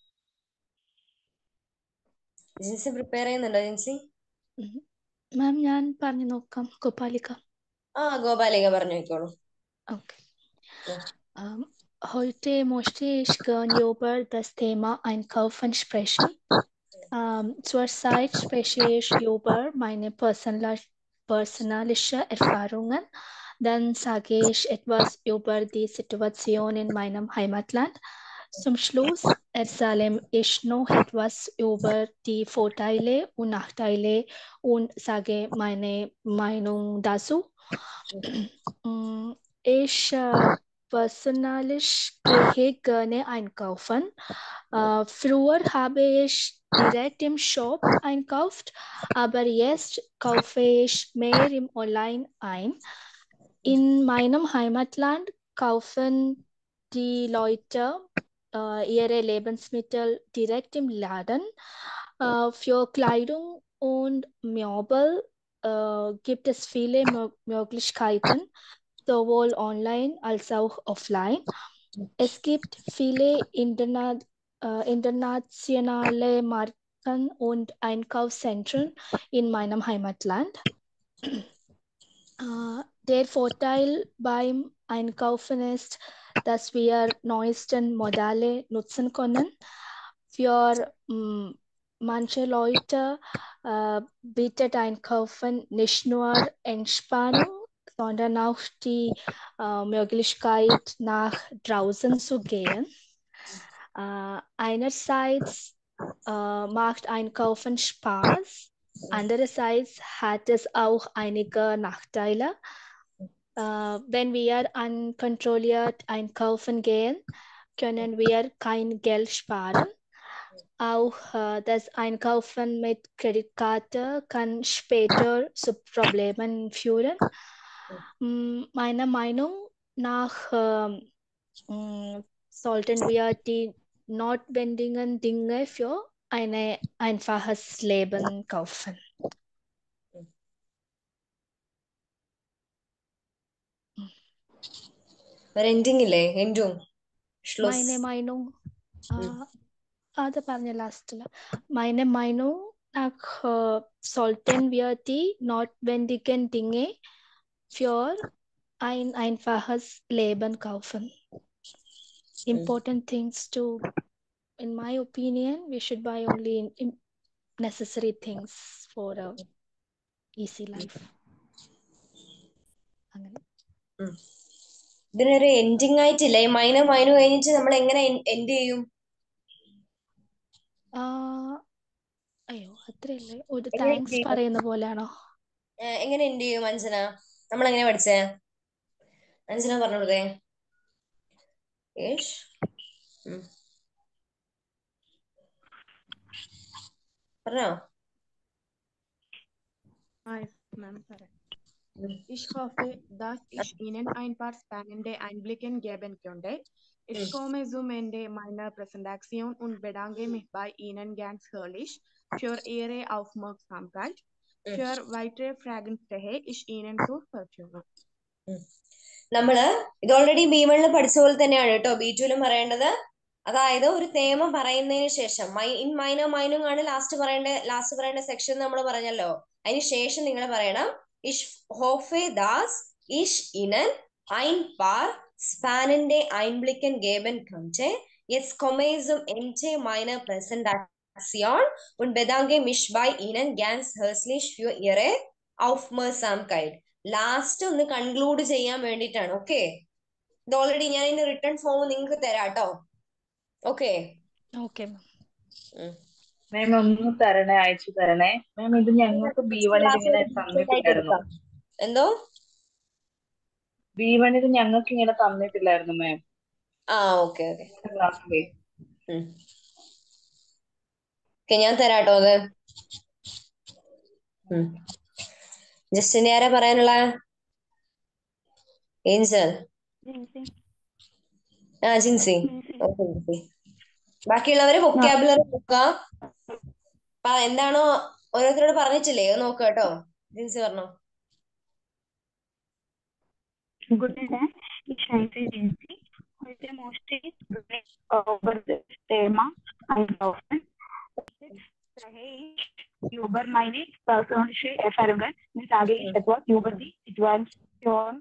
ജിൻസി പ്രിപ്പയർ ചെയ്യുന്നുണ്ടോ ജിൻസി മാം ഞാൻ പറഞ്ഞു നോക്കാം ഗോപാലിക ആ ഗോപാലിക പറഞ്ഞു നോക്കോളൂ Okay. Ähm, heute möchte ich gerne über das Thema Einkaufen sprechen. Ähm, zurzeit spreche ich über meine personal- personalische Erfahrungen. Dann sage ich etwas über die Situation in meinem Heimatland. Zum Schluss erzähle ich noch etwas über die Vorteile und Nachteile und sage meine Meinung dazu. Mm, Ich äh, persönlich gehe gerne einkaufen. Äh, früher habe ich direkt im Shop einkauft, aber jetzt kaufe ich mehr im Online ein. In meinem Heimatland kaufen die Leute äh, ihre Lebensmittel direkt im Laden. Äh, für Kleidung und Möbel äh, gibt es viele Mö- Möglichkeiten, sowohl online als auch offline. Es gibt viele interna äh, internationale Marken und Einkaufszentren in meinem Heimatland. Äh, der Vorteil beim Einkaufen ist, dass wir neuesten Modelle nutzen können. Für mm, manche Leute äh, bietet Einkaufen nicht nur Entspannung, sondern auch die äh, Möglichkeit, nach draußen zu gehen. Äh, einerseits äh, macht Einkaufen Spaß, andererseits hat es auch einige Nachteile. Äh, wenn wir unkontrolliert einkaufen gehen, können wir kein Geld sparen. Auch äh, das Einkaufen mit Kreditkarte kann später zu Problemen führen. Mm, Meiner Meinung nach ähm, mm, sollten wir die notwendigen Dinge für ein einfaches Leben kaufen. ഒരു ending ഇല്ലേ എൻഡും ഷ്ലോസ് Meine Meinung, ഉം. äh, അത് പറഞ്ഞ ലാസ്റ്റില് meine Meinung nach äh, sollten wir die notwendigen Dinge für ein einfaches Leben kaufen. Important things to, in my opinion, we should buy only in, in necessary things for a easy life. അങ്ങനെ ഇതിനൊരു ending ആയിട്ടില്ല ഈ മൈന മൈനു കഴിഞ്ഞിട്ട് നമ്മൾ എങ്ങനെ end ചെയ്യും ആ, അയ്യോ അത്രയല്ലേ ഒരു എങ്ങനെ end താങ്ക്സ് ചെയ്യും പറയുന്ന പോലെയാണോ ഏ, എങ്ങനെ എൻഡ് ചെയ്യും അഞ്ജന നമ്മൾ എങ്ങനെ പഠിച്ചേ അഞ്ജന പറഞ്ഞു കൊടുത്തേ യേഷ് ഉം. പറഞ്ഞോ Ah, Ma'am, പറയാം. ഉം. Ich hoffe, dass ich Ihnen ein paar spannende Einblicke geben konnte. Ich ഉം. komme zum Ende meiner Präsentation und bedanke mich bei Ihnen ganz herzlich für Ihre Aufmerksamkeit. ഉം. Für weitere Fragen stehe ich Ihnen zur Verfügung. ഉം. നമ്മള് ഇത് already B വണ്ണിൽ പഠിച്ച പോലെ തന്നെയാണ് കേട്ടോ ബി ടുവിലും പറയേണ്ടത് അതായത് ഒരു തേമം പറയുന്നതിന് ശേഷം മൈ ഇൻ മൈനോ മൈനും ആണ് ലാസ്റ്റ് പറയേണ്ട ലാസ്റ്റ് പറയേണ്ട സെക്ഷൻ നമ്മൾ പറഞ്ഞല്ലോ അതിന് ശേഷം നിങ്ങൾ പറയണം ഇഷ് ഹോഫെ ദാസ് ഇഷ് ഇനൻ ein paar spannende Einblicken geben könnte. Jetzt komme ich zum Ende meiner Präsentation und bedanke mich bei Ihnen ganz herzlich für Ihre Aufmerksamkeit. Last ഒന്ന് കൺക്ലൂഡ് ചെയ്യാൻ വേണ്ടിയിട്ടാണ് ഓക്കെ ഇത് ഓൾറെഡി ഞാൻ ഇതിന്റെ റിട്ടേൺ ഫോം നിങ്ങൾക്ക് തരാം കേട്ടോ ഓക്കെ ഓക്കെ മാം ഒന്ന് തരണേ അയച്ചു തരണേ മാം ഇത് ഞങ്ങൾക്ക് ബി വണ്ണിൽ ഇങ്ങനെ തന്നിട്ടില്ലായിരുന്നു എന്തോ ബി വണ്ണിൽ ഞങ്ങൾക്ക് ഇങ്ങനെ തന്നിട്ടില്ലായിരുന്നു മാം ആ ഓക്കെ ഓക്കെ ക്ലാസ്സിലെ ഓക്കെ ഞാൻ തരാട്ടോ അത് ഉം. ജസ്റ്റിന്റെ ആരാ പറയാനുള്ള ഏഞ്ചൽ ആ ജിൻസി ഓക്കെ ജിൻസി ബാക്കിയുള്ളവര് വൊക്കാബുലറി നോക്കുക അപ്പൊ എന്താണോ ഓരോരുത്തരോട് പറഞ്ഞിട്ടില്ലേ അത് നോക്കുക കേട്ടോ ജിൻസി പറഞ്ഞോ Guten Tag, ich heiße Jinsi. Heute möchte ich über das Thema einkaufen. Daher ich über meine persönliche Erfahrungen und sage ich etwas über die Situation.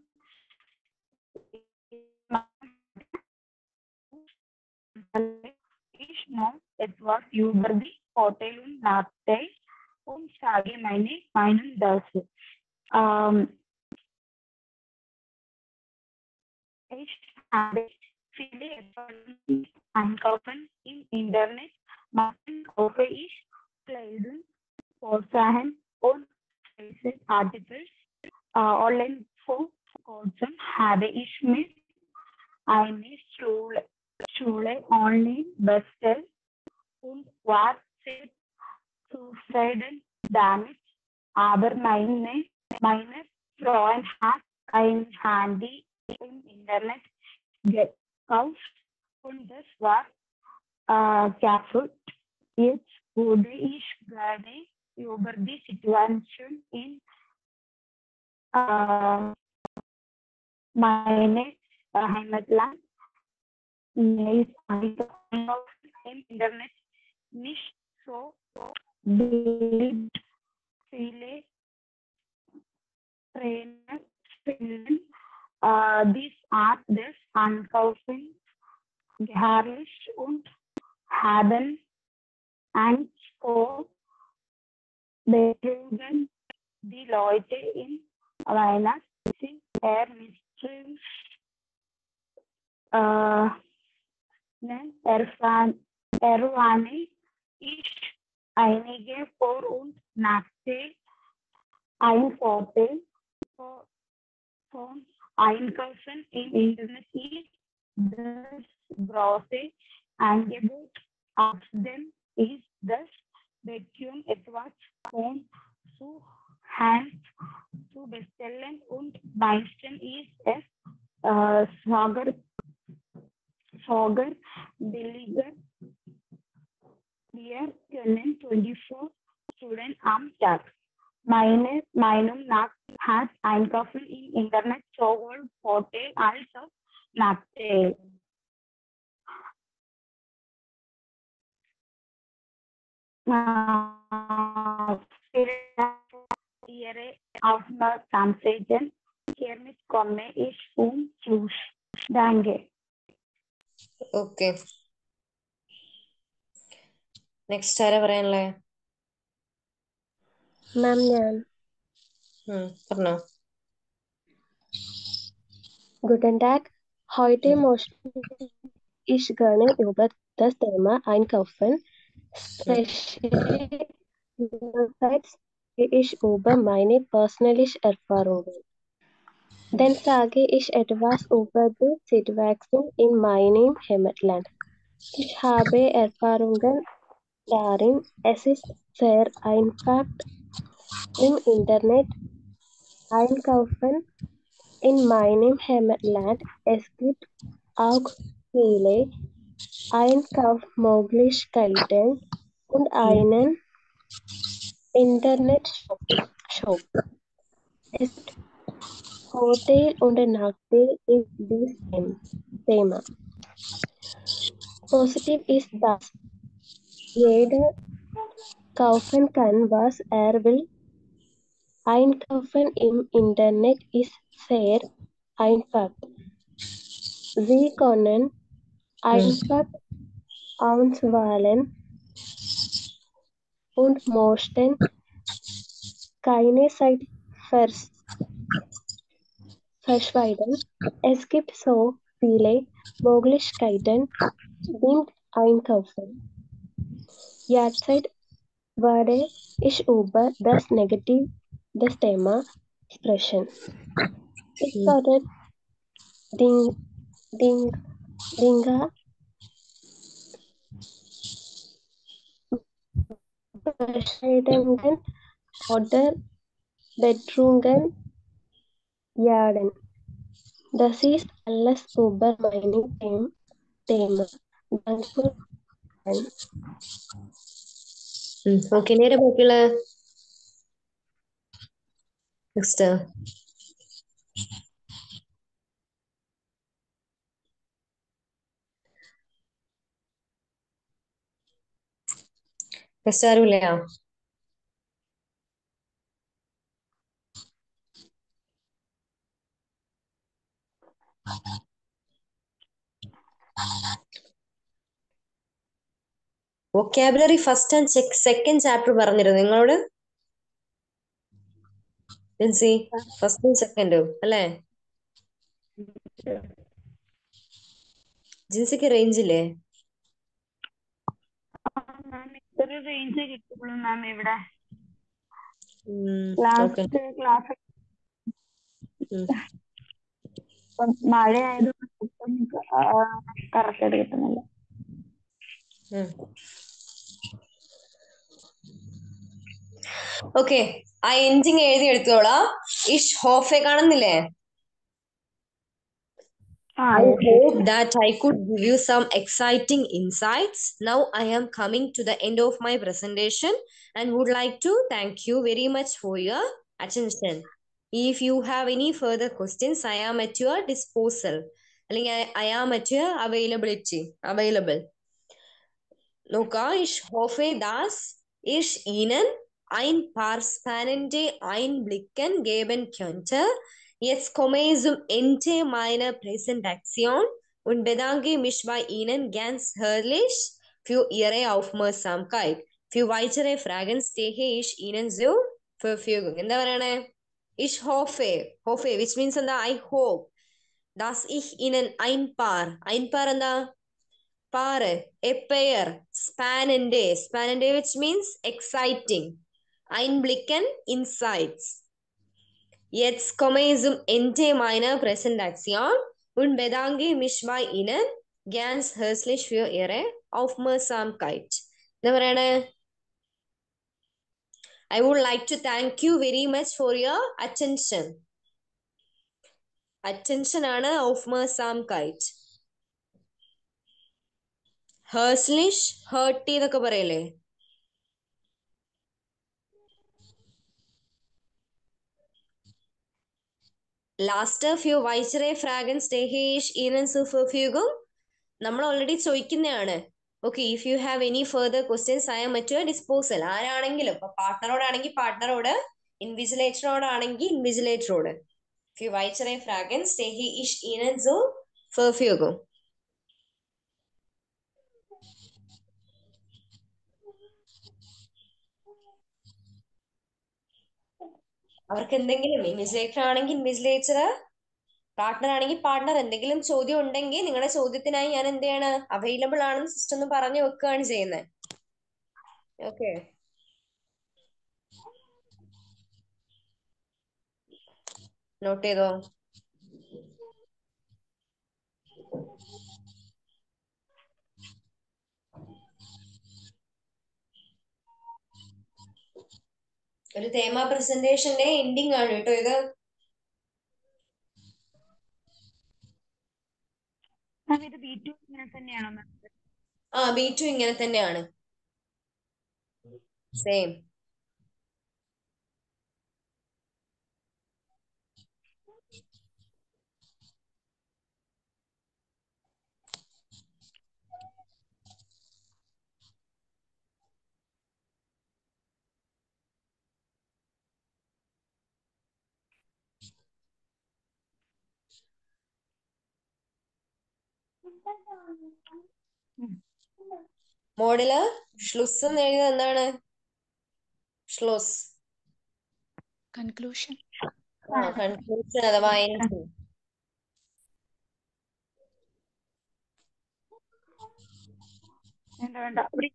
Ich noch etwas über die Hotel und Nachteil und sage meine Meinung dazu. Ähm, ich habe viele Erfahrungen einkaufen im Internet. Meistens kaufe ich Kleidung, Sportsachen und Articles. Äh, online vor kurzem habe ich mir eine Schule, Schule online bestellt und war sehr zufrieden damit. Aber meine, meine Freundin hat ein Handy im Internet gekauft und das war äh, kaputt. Jetzt würde ich gerne über die Situation in äh, meine äh, Heimatland nicht einkaufen im Internet nicht so beliebt. Viele Trainer finden äh, dies Art des Ankaufens gefährlich und haben Angst vor Betrügen. Die Leute in Weihnacht sind eher misstrauisch. Äh, ne, erfahren, erwarne ich einige Vor- und Nachteile. Ein Vorteil von Einkaufen im Internet ist das große Angebot. Außerdem ist das Bequem etwas von zu Hand zu bestellen und meistens ist es äh, sogar, sogar billiger. Wir können 24 Stunden am Tag. Meiner Meinung nach hat Einkaufen im Internet sowohl Vorteil als auch Nachteil. Äh, vielen Dank für Ihre Aufmerksamkeit. Hiermit komme ich zum Schluss. Danke. Okay next ആരാ പറയാനുള്ളേ മാം ഞാൻ ഉം, പറഞ്ഞോ Guten Tag. Heute ഉം, möchte ich gerne über das Thema Einkaufen ഉം, sprechen. Einerseits gehe ich über meine persönliche Erfahrungen. Dann sage ich etwas über die Situation in meinem Heimatland. Ich habe Erfahrungen darin, es ist sehr einfach im Internet einkaufen in meinem Heimatland. Es gibt auch viele Einkaufsmöglichkeiten und einen Internet-Shop. Es gibt Vorteil und Nachteil in diesem Thema. Positiv ist, dass jeder kaufen kann, was er will. Einkaufen im Internet ist sehr einfach. Sie können ഉം, einfach auswählen und möchten keine Zeit vers verschwenden. Es gibt so viele Möglichkeiten beim Einkaufen. Derzeit werde ich über das Negativ des Thema sprechen. Ich ഉം, werde Ding, Ding, Dinge Beschreibungen oder Betrungen Jahren. Das ist alles über meinen Them- Thema. Danke für okay നേരെ ബാക്കിയുള്ള next next ആരുമില്ല vocabulary first and second chapter പറഞ്ഞിരുന്നു നിങ്ങളോട് ജിൻസി ഫസ്റ്റും സെക്കൻഡും അല്ലേ ജിൻസിക്ക് range ഇല്ലേ മാം ഇത്ര റേഞ്ച് കിട്ടുള്ളൂ മാം ഇവിടെ ഓക്കെ ലാസ്റ്റ് ക്ലാസ് മഴ ആയതുകൊണ്ട് കറക്റ്റ് ആയിട്ട് കിട്ടുന്നില്ല ഓക്കെ ആ എൻഡിങ് എഴുതി എടുത്തോളാം ഇഷ് ഹോഫെ കാണുന്നില്ലേ ആ I hope that I could give you some exciting insights. Now I am coming to the end of my presentation and would like to thank you very much for your attention. If you have any further questions, I am at your disposal. അല്ലെങ്കിൽ I, I am at your availability. Available. നോക്കാം ich hoffe, dass ich Ihnen ein paar spannende Einblicken geben konnte. Jetzt komme ich zum Ende meiner Präsentation und bedanke mich bei Ihnen ganz herzlich für Ihre Aufmerksamkeit. Für weitere Fragen stehe ich Ihnen zur Verfügung. എന്താ പറയണേ ich hoffe, hoffe, which means എന്താ I hope, dass ich Ihnen ein paar, ein paar എന്താ പാറ് a pair സ്പാനന്റെ സ്പാനന്റെ which means exciting einblicken insights Jetzt komme ich zum Ende meiner Präsentation und bedanke mich bei Ihnen ganz herzlich für Ihre Aufmerksamkeit. എന്താ പറയണേ I would like to thank you very much for your attention. Attention ആണ് Aufmerksamkeit. ഹേഴ്സ്ലിഷ് ഹേർട്ടി എന്നൊക്കെ പറയല്ലേ last few വൈച്ചറെ ഫ്രാഗൻസ് ടെഹേഷ് ഈനൻസ് പെർഫ്യൂഗും നമ്മൾ already ചോദിക്കുന്നതാണ് okay if you have any further questions I am at disposal ആരാണെങ്കിലും ഇപ്പൊ പാർട്ട്ണറോടാണെങ്കിൽ പാർട്ട്ണറോട് ഇൻവിജിലേറ്ററോടാണെങ്കിൽ ഇൻവിജിലേറ്ററോട് ഫ്യൂ വൈച്ചറെ ഫ്രാഗൻസ് ടെഹേഷ് ഈനൻസ് പെർഫ്യൂഗും അവർക്ക് എന്തെങ്കിലും ഇൻവിജിലേറ്റർ ആണെങ്കിൽ ഇൻവിജിലേറ്റർ പാർട്ട്ണർ ആണെങ്കിൽ പാർട്ട്ണർ എന്തെങ്കിലും ചോദ്യം ഉണ്ടെങ്കിൽ നിങ്ങളുടെ ചോദ്യത്തിനായി ഞാൻ എന്ത് ചെയ്യാണ് അവൈലബിൾ ആണെന്ന് സിസ്റ്റം ഒന്ന് പറഞ്ഞു വെക്കുകയാണ് ചെയ്യുന്നത് ഓക്കെ നോട്ട് ചെയ്തോ ഒരു തേമ പ്രസന്റേഷന്റെ എൻഡിങ് ആണ് കേട്ടോ ഇത് മാം ഇത് ബി ടു ഇങ്ങനെ തന്നെയാണോ മാം ആ ബി ടു ഇങ്ങനെ തന്നെയാണ് സെയിം മോഡില് ഷ്ലുസ് എന്ന് എഴുതിയത് എന്താണ് ഷ്ലോസ് കൺക്ലൂഷൻ ആ കൺക്ലൂഷൻ അഥവാ ending. വേണ്ട വേണ്ട ഇവിടെ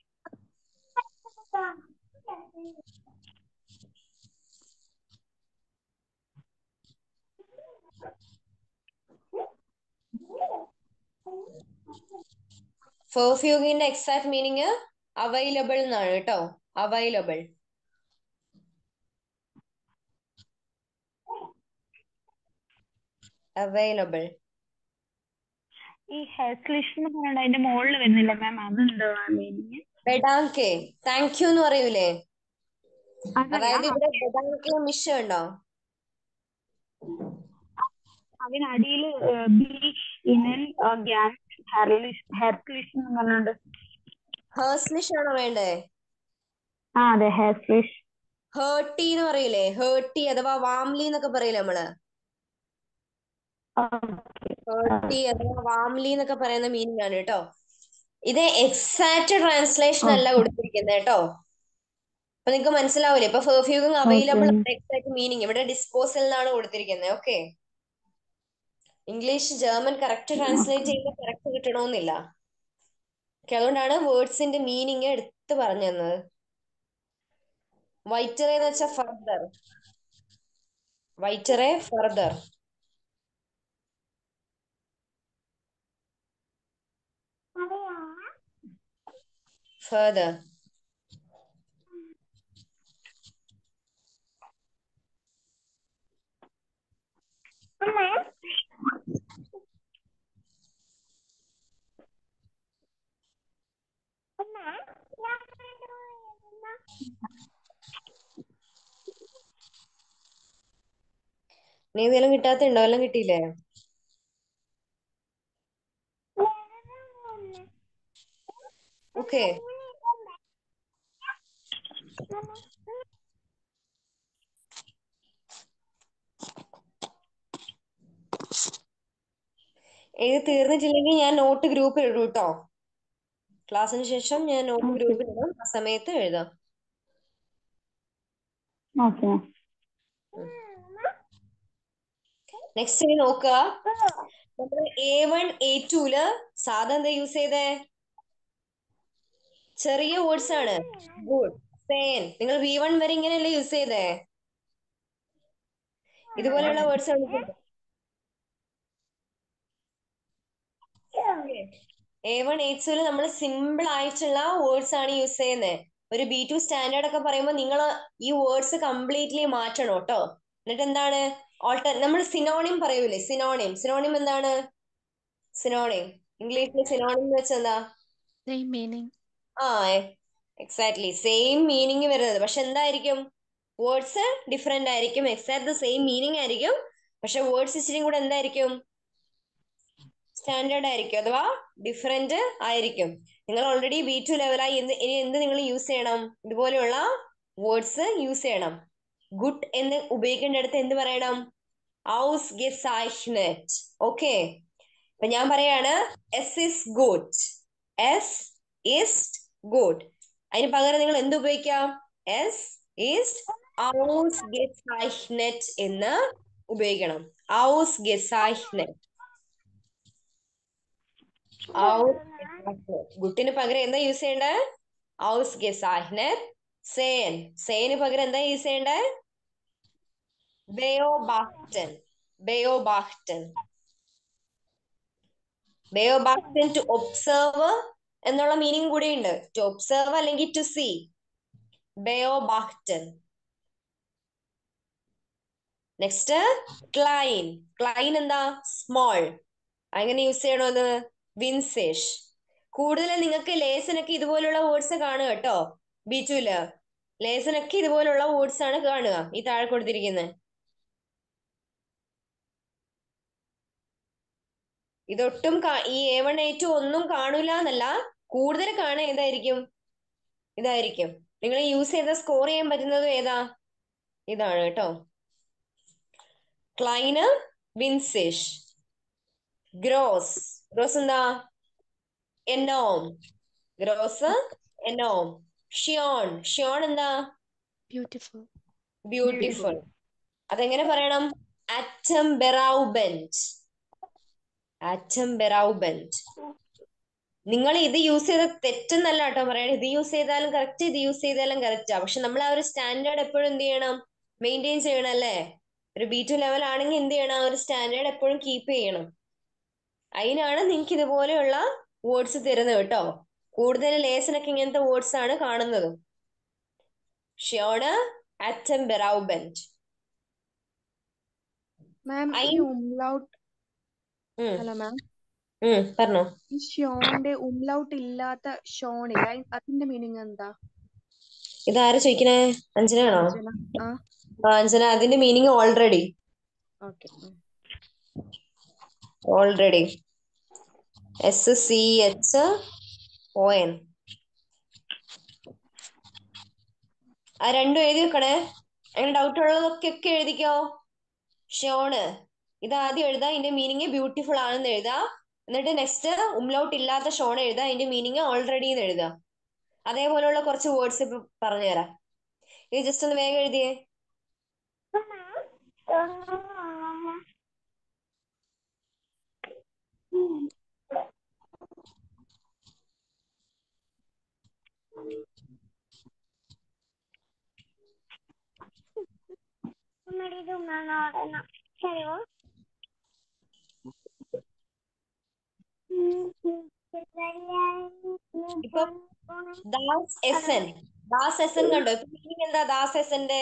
പെർഫ്യൂഗിന്റെ എക്സാക്ട് മീനിങ് അവൈലബിൾ എന്നാണ് കേട്ടോ അവൈലബിൾ അവൈലബിൾ ഈ ഹെസ്ലിഷ് എന്ന് പറയുന്നത് അതിന്റെ മുകളിൽ വരുന്നില്ല മാം അതെന്തോ മീനിങ് ബെഡാങ്കെ താങ്ക് യു എന്ന് പറയൂലേ അതറിയാം അതായത് ഇവിടെ ബെഡാങ്കെ മിഷ ഉണ്ടോ അതിനടിയിൽ ബി ഇനൻ ഗ്യാൻ ഹെർലിഷ് ഹെർക്ലിഷ് എന്ന് പറഞ്ഞുണ്ട് ഹേഴ്സ്ലിഷ് ആണോ വേണ്ടേ ആ അതെ ഹെർക്ലിഷ് ഹേർട്ടി എന്ന് പറയില്ലേ ഹേർട്ടി അഥവാ വാംലി എന്നൊക്കെ പറയില്ലേ നമ്മള് ഹേർട്ടി അഥവാ വാംലി എന്നൊക്കെ പറയുന്ന മീനിങ് ആണ് കേട്ടോ ഇത് എക്സാക്ട് ട്രാൻസ്ലേഷൻ അല്ല കൊടുത്തിരിക്കുന്നത് കേട്ടോ അപ്പൊ നിങ്ങൾക്ക് മനസ്സിലാവില്ലേ ഇപ്പൊ പെർഫ്യൂം അവൈലബിൾ ആണ് എക്സാക്ട് മീനിങ് ഇവിടെ ഡിസ്പോസൽ എന്നാണ് കൊടുത്തിരിക്കുന്നത് okay English German correct translate ചെയ്യുമ്പോൾ കറക്റ്റ് കിട്ടണമെന്നില്ല ഓക്കെ അതുകൊണ്ടാണ് വേർഡ്സിന്റെ മീനിങ് എടുത്ത് പറഞ്ഞു തന്നത് വൈറ്ററെ എന്ന് വെച്ചാൽ ഫർദർ വൈറ്ററെ ഫർദർ further നീ എന്തെങ്കിലും കിട്ടാത്തുണ്ടോ എല്ലാം കിട്ടിയില്ലേ ഓക്കെ എഴുതി തീർന്നിട്ടില്ലെങ്കിൽ ഞാൻ നോട്ട് ഗ്രൂപ്പിൽ ഇടും കേട്ടോ ക്ലാസ്സിന് ശേഷം ഞാൻ നോട്ട് ഗ്രൂപ്പിൽ ഇടും ആ സമയത്ത് എഴുതാം ഓക്കെ നെക്സ്റ്റ് ഇനി നോക്കുക നമ്മൾ എ വൺ എ ടൂല് സാധാ എന്താ യൂസ് ചെയ്തേ ചെറിയ വേർഡ്സ് ആണ് ഗുഡ് സേൻ നിങ്ങൾ വി വൺ വരെ ഇങ്ങനെയല്ലേ യൂസ് ചെയ്തേ ഇതുപോലെയുള്ള വേർഡ്സ് ആണ് എ വൺ എ ടൂല് നമ്മൾ സിമ്പിൾ ആയിട്ടുള്ള വേർഡ്സ് ആണ് യൂസ് ചെയ്യുന്നത് ഒരു ബി ടു സ്റ്റാൻഡേർഡ് ഒക്കെ പറയുമ്പോൾ നിങ്ങൾ ഈ വേർഡ്സ് കംപ്ലീറ്റ്ലി മാറ്റണം കേട്ടോ എന്നിട്ട് എന്താണ് ഓൾട്ടർ നമ്മൾ സിനോണിം പറയൂലേ സിനോണിം സിനോണിം എന്താണ് സിനോണിം ഇംഗ്ലീഷിൽ സിനോണിം എന്ന് വെച്ചാൽ എന്താ സെയിം മീനിങ് ആ എക്സാക്ട്ലി സെയിം മീനിങ് വരുന്നത് പക്ഷെ എന്തായിരിക്കും വേർഡ്സ് ഡിഫറെന്റ് ആയിരിക്കും എക്സാക്ട് ദ സെയിം മീനിങ് ആയിരിക്കും പക്ഷെ വേർഡ്സ് ഇച്ചിരി കൂടെ എന്തായിരിക്കും സ്റ്റാൻഡേർഡ് ആയിരിക്കും അഥവാ ഡിഫറെന്റ് ആയിരിക്കും നിങ്ങൾ ഓൾറെഡി ബി ടു ലെവലായി എന്ത് ഇനി എന്ത് നിങ്ങൾ യൂസ് ചെയ്യണം ഇതുപോലെയുള്ള വേർഡ്സ് യൂസ് ചെയ്യണം ഗുഡ് എന്ന് ഉപയോഗിക്കേണ്ടടുത്ത് എന്ത് പറയണം ഔസ് ഗെസൈഷ്നെറ്റ് ഓക്കെ അപ്പൊ ഞാൻ പറയാണ് എസ് ഇസ് ഗുഡ് എസ് ഇസ് ഗുഡ് അതിന് പകരം നിങ്ങൾ എന്ത് ഉപയോഗിക്കാം എസ് ഇസ് ഔസ് ഗെസൈഷ്നെറ്റ് എന്ന് ഉപയോഗിക്കണം ഔസ് ഗെസൈഷ്നെറ്റ് ഗുട്ടിന് പകരം എന്താ യൂസ് ചെയ്യണ്ടേ ഔസ് ഗെസൈഹ്നെറ്റ് സേൻ സേന് പകരം എന്താ യൂസ് ചെയ്യണ്ടേ ബെയോബാക്ടൻ ബെയോബാക്ടൻ ബെയോബാക്ടൻ ടു ഒബ്സർവ് എന്നുള്ള മീനിങ് കൂടി ഉണ്ട് ടു ഒബ്സർവ് അല്ലെങ്കിൽ ടു സീ ബെയോബാക്ടൻ നെക്സ്റ്റ് ക്ലൈൻ ക്ലൈൻ എന്താ സ്മോൾ അങ്ങനെ യൂസ് ചെയ്യണമെന്ന് വിൻസേഷ് കൂടുതൽ നിങ്ങൾക്ക് ലേസനൊക്കെ ഇതുപോലുള്ള വേർഡ്സ് കാണുക കേട്ടോ ബി ടുല് ലേസനൊക്കെ ഇതുപോലുള്ള വേർഡ്സ് ആണ് കാണുക ഈ താഴെ കൊടുത്തിരിക്കുന്നത് ഇതൊട്ടും ഈ എ വൺ എ ടു ഒന്നും കാണൂല എന്നല്ല കൂടുതൽ കാണുക ഏതായിരിക്കും ഇതായിരിക്കും നിങ്ങൾ യൂസ് ചെയ്ത സ്കോർ ചെയ്യാൻ പറ്റുന്നതും ഏതാ ഇതാണ് കേട്ടോ ക്ലൈന് വിൻസേഷ് ഗ്രോസ് ഗ്രോസ് എന്താ എനോം ഗ്രോസ് എനോം ഷിയോൺ ഷിയോൺ എന്താ ബ്യൂട്ടിഫുൾ ബ്യൂട്ടിഫുൾ അതെങ്ങനെ പറയണം അറ്റം ബെറൗബൻറ്റ് അറ്റം ബെറൗബൻറ്റ് നിങ്ങൾ ഇത് യൂസ് ചെയ്ത തെറ്റെന്നല്ല കേട്ടോ പറയണേ ഇത് യൂസ് ചെയ്താലും കറക്റ്റ് ഇത് യൂസ് ചെയ്താലും കറക്റ്റാ പക്ഷെ നമ്മൾ ആ ഒരു സ്റ്റാൻഡേർഡ് എപ്പോഴും എന്ത് ചെയ്യണം മെയിൻറ്റെയിൻ ചെയ്യണം അല്ലേ ഒരു ബി ടു ലെവൽ ആണെങ്കിൽ എന്ത് ചെയ്യണം ആ ഒരു സ്റ്റാൻഡേർഡ് എപ്പോഴും കീപ്പ് ചെയ്യണം അതിനാണ് നിങ്ങൾക്ക് ഇതുപോലെയുള്ള വേർഡ്സ് തരുന്നത് കേട്ടോ കൂടുതൽ ലേസനൊക്കെ ഇങ്ങനത്തെ വേർഡ്സ് ആണ് കാണുന്നത് ഷിയോണ് അറ്റം ബെറൗബൻറ്റ് മാം ഈ അയിൻ- ഉംലൗട്ട് ഉം ഹലോ മാം ഉം പറഞ്ഞോ ഈ ഷോന്റെ ഉംലൗട്ട് ഇല്ലാത്ത ഷോണില്ല അതിന്റെ മീനിങ് എന്താ ഇതാരാ ചോദിക്കണേ അഞ്ജനാണോ അഞ്ജന ആ ആ അഞ്ജന അതിന്റെ meaning already okay already S C H O N ആ രണ്ടും എഴുതി വെക്കണേ അങ്ങനെ ഡൗട്ട് ഉള്ളതൊക്കെ ഒക്കെ എഴുതിക്കോ ഷോണ് ഇത് ആദ്യം എഴുതാ ഇതിന്റെ മീനിങ് ബ്യൂട്ടിഫുൾ ആണെന്ന് എഴുതാ എന്നിട്ട് നെക്സ്റ്റ് ഉംലൗട്ട് ഇല്ലാത്ത ഷോൺ എഴുതാ ഇതിന്റെ മീനിങ് ഓൾറെഡി എന്ന് എഴുതാ അതേപോലെയുള്ള കുറച്ച് വേർഡ്സ് ഇപ്പൊ പറഞ്ഞുതരാം ഇത് ജസ്റ്റ് ഒന്ന് വേഗം എഴുതിയേ ഇപ്പൊ ദാസ് എസ് എൻ ദാസ് എസ് എൻ കണ്ടോ ഇപ്പൊ മീനിങ് എന്താ ദാസ് എസ് എന്റെ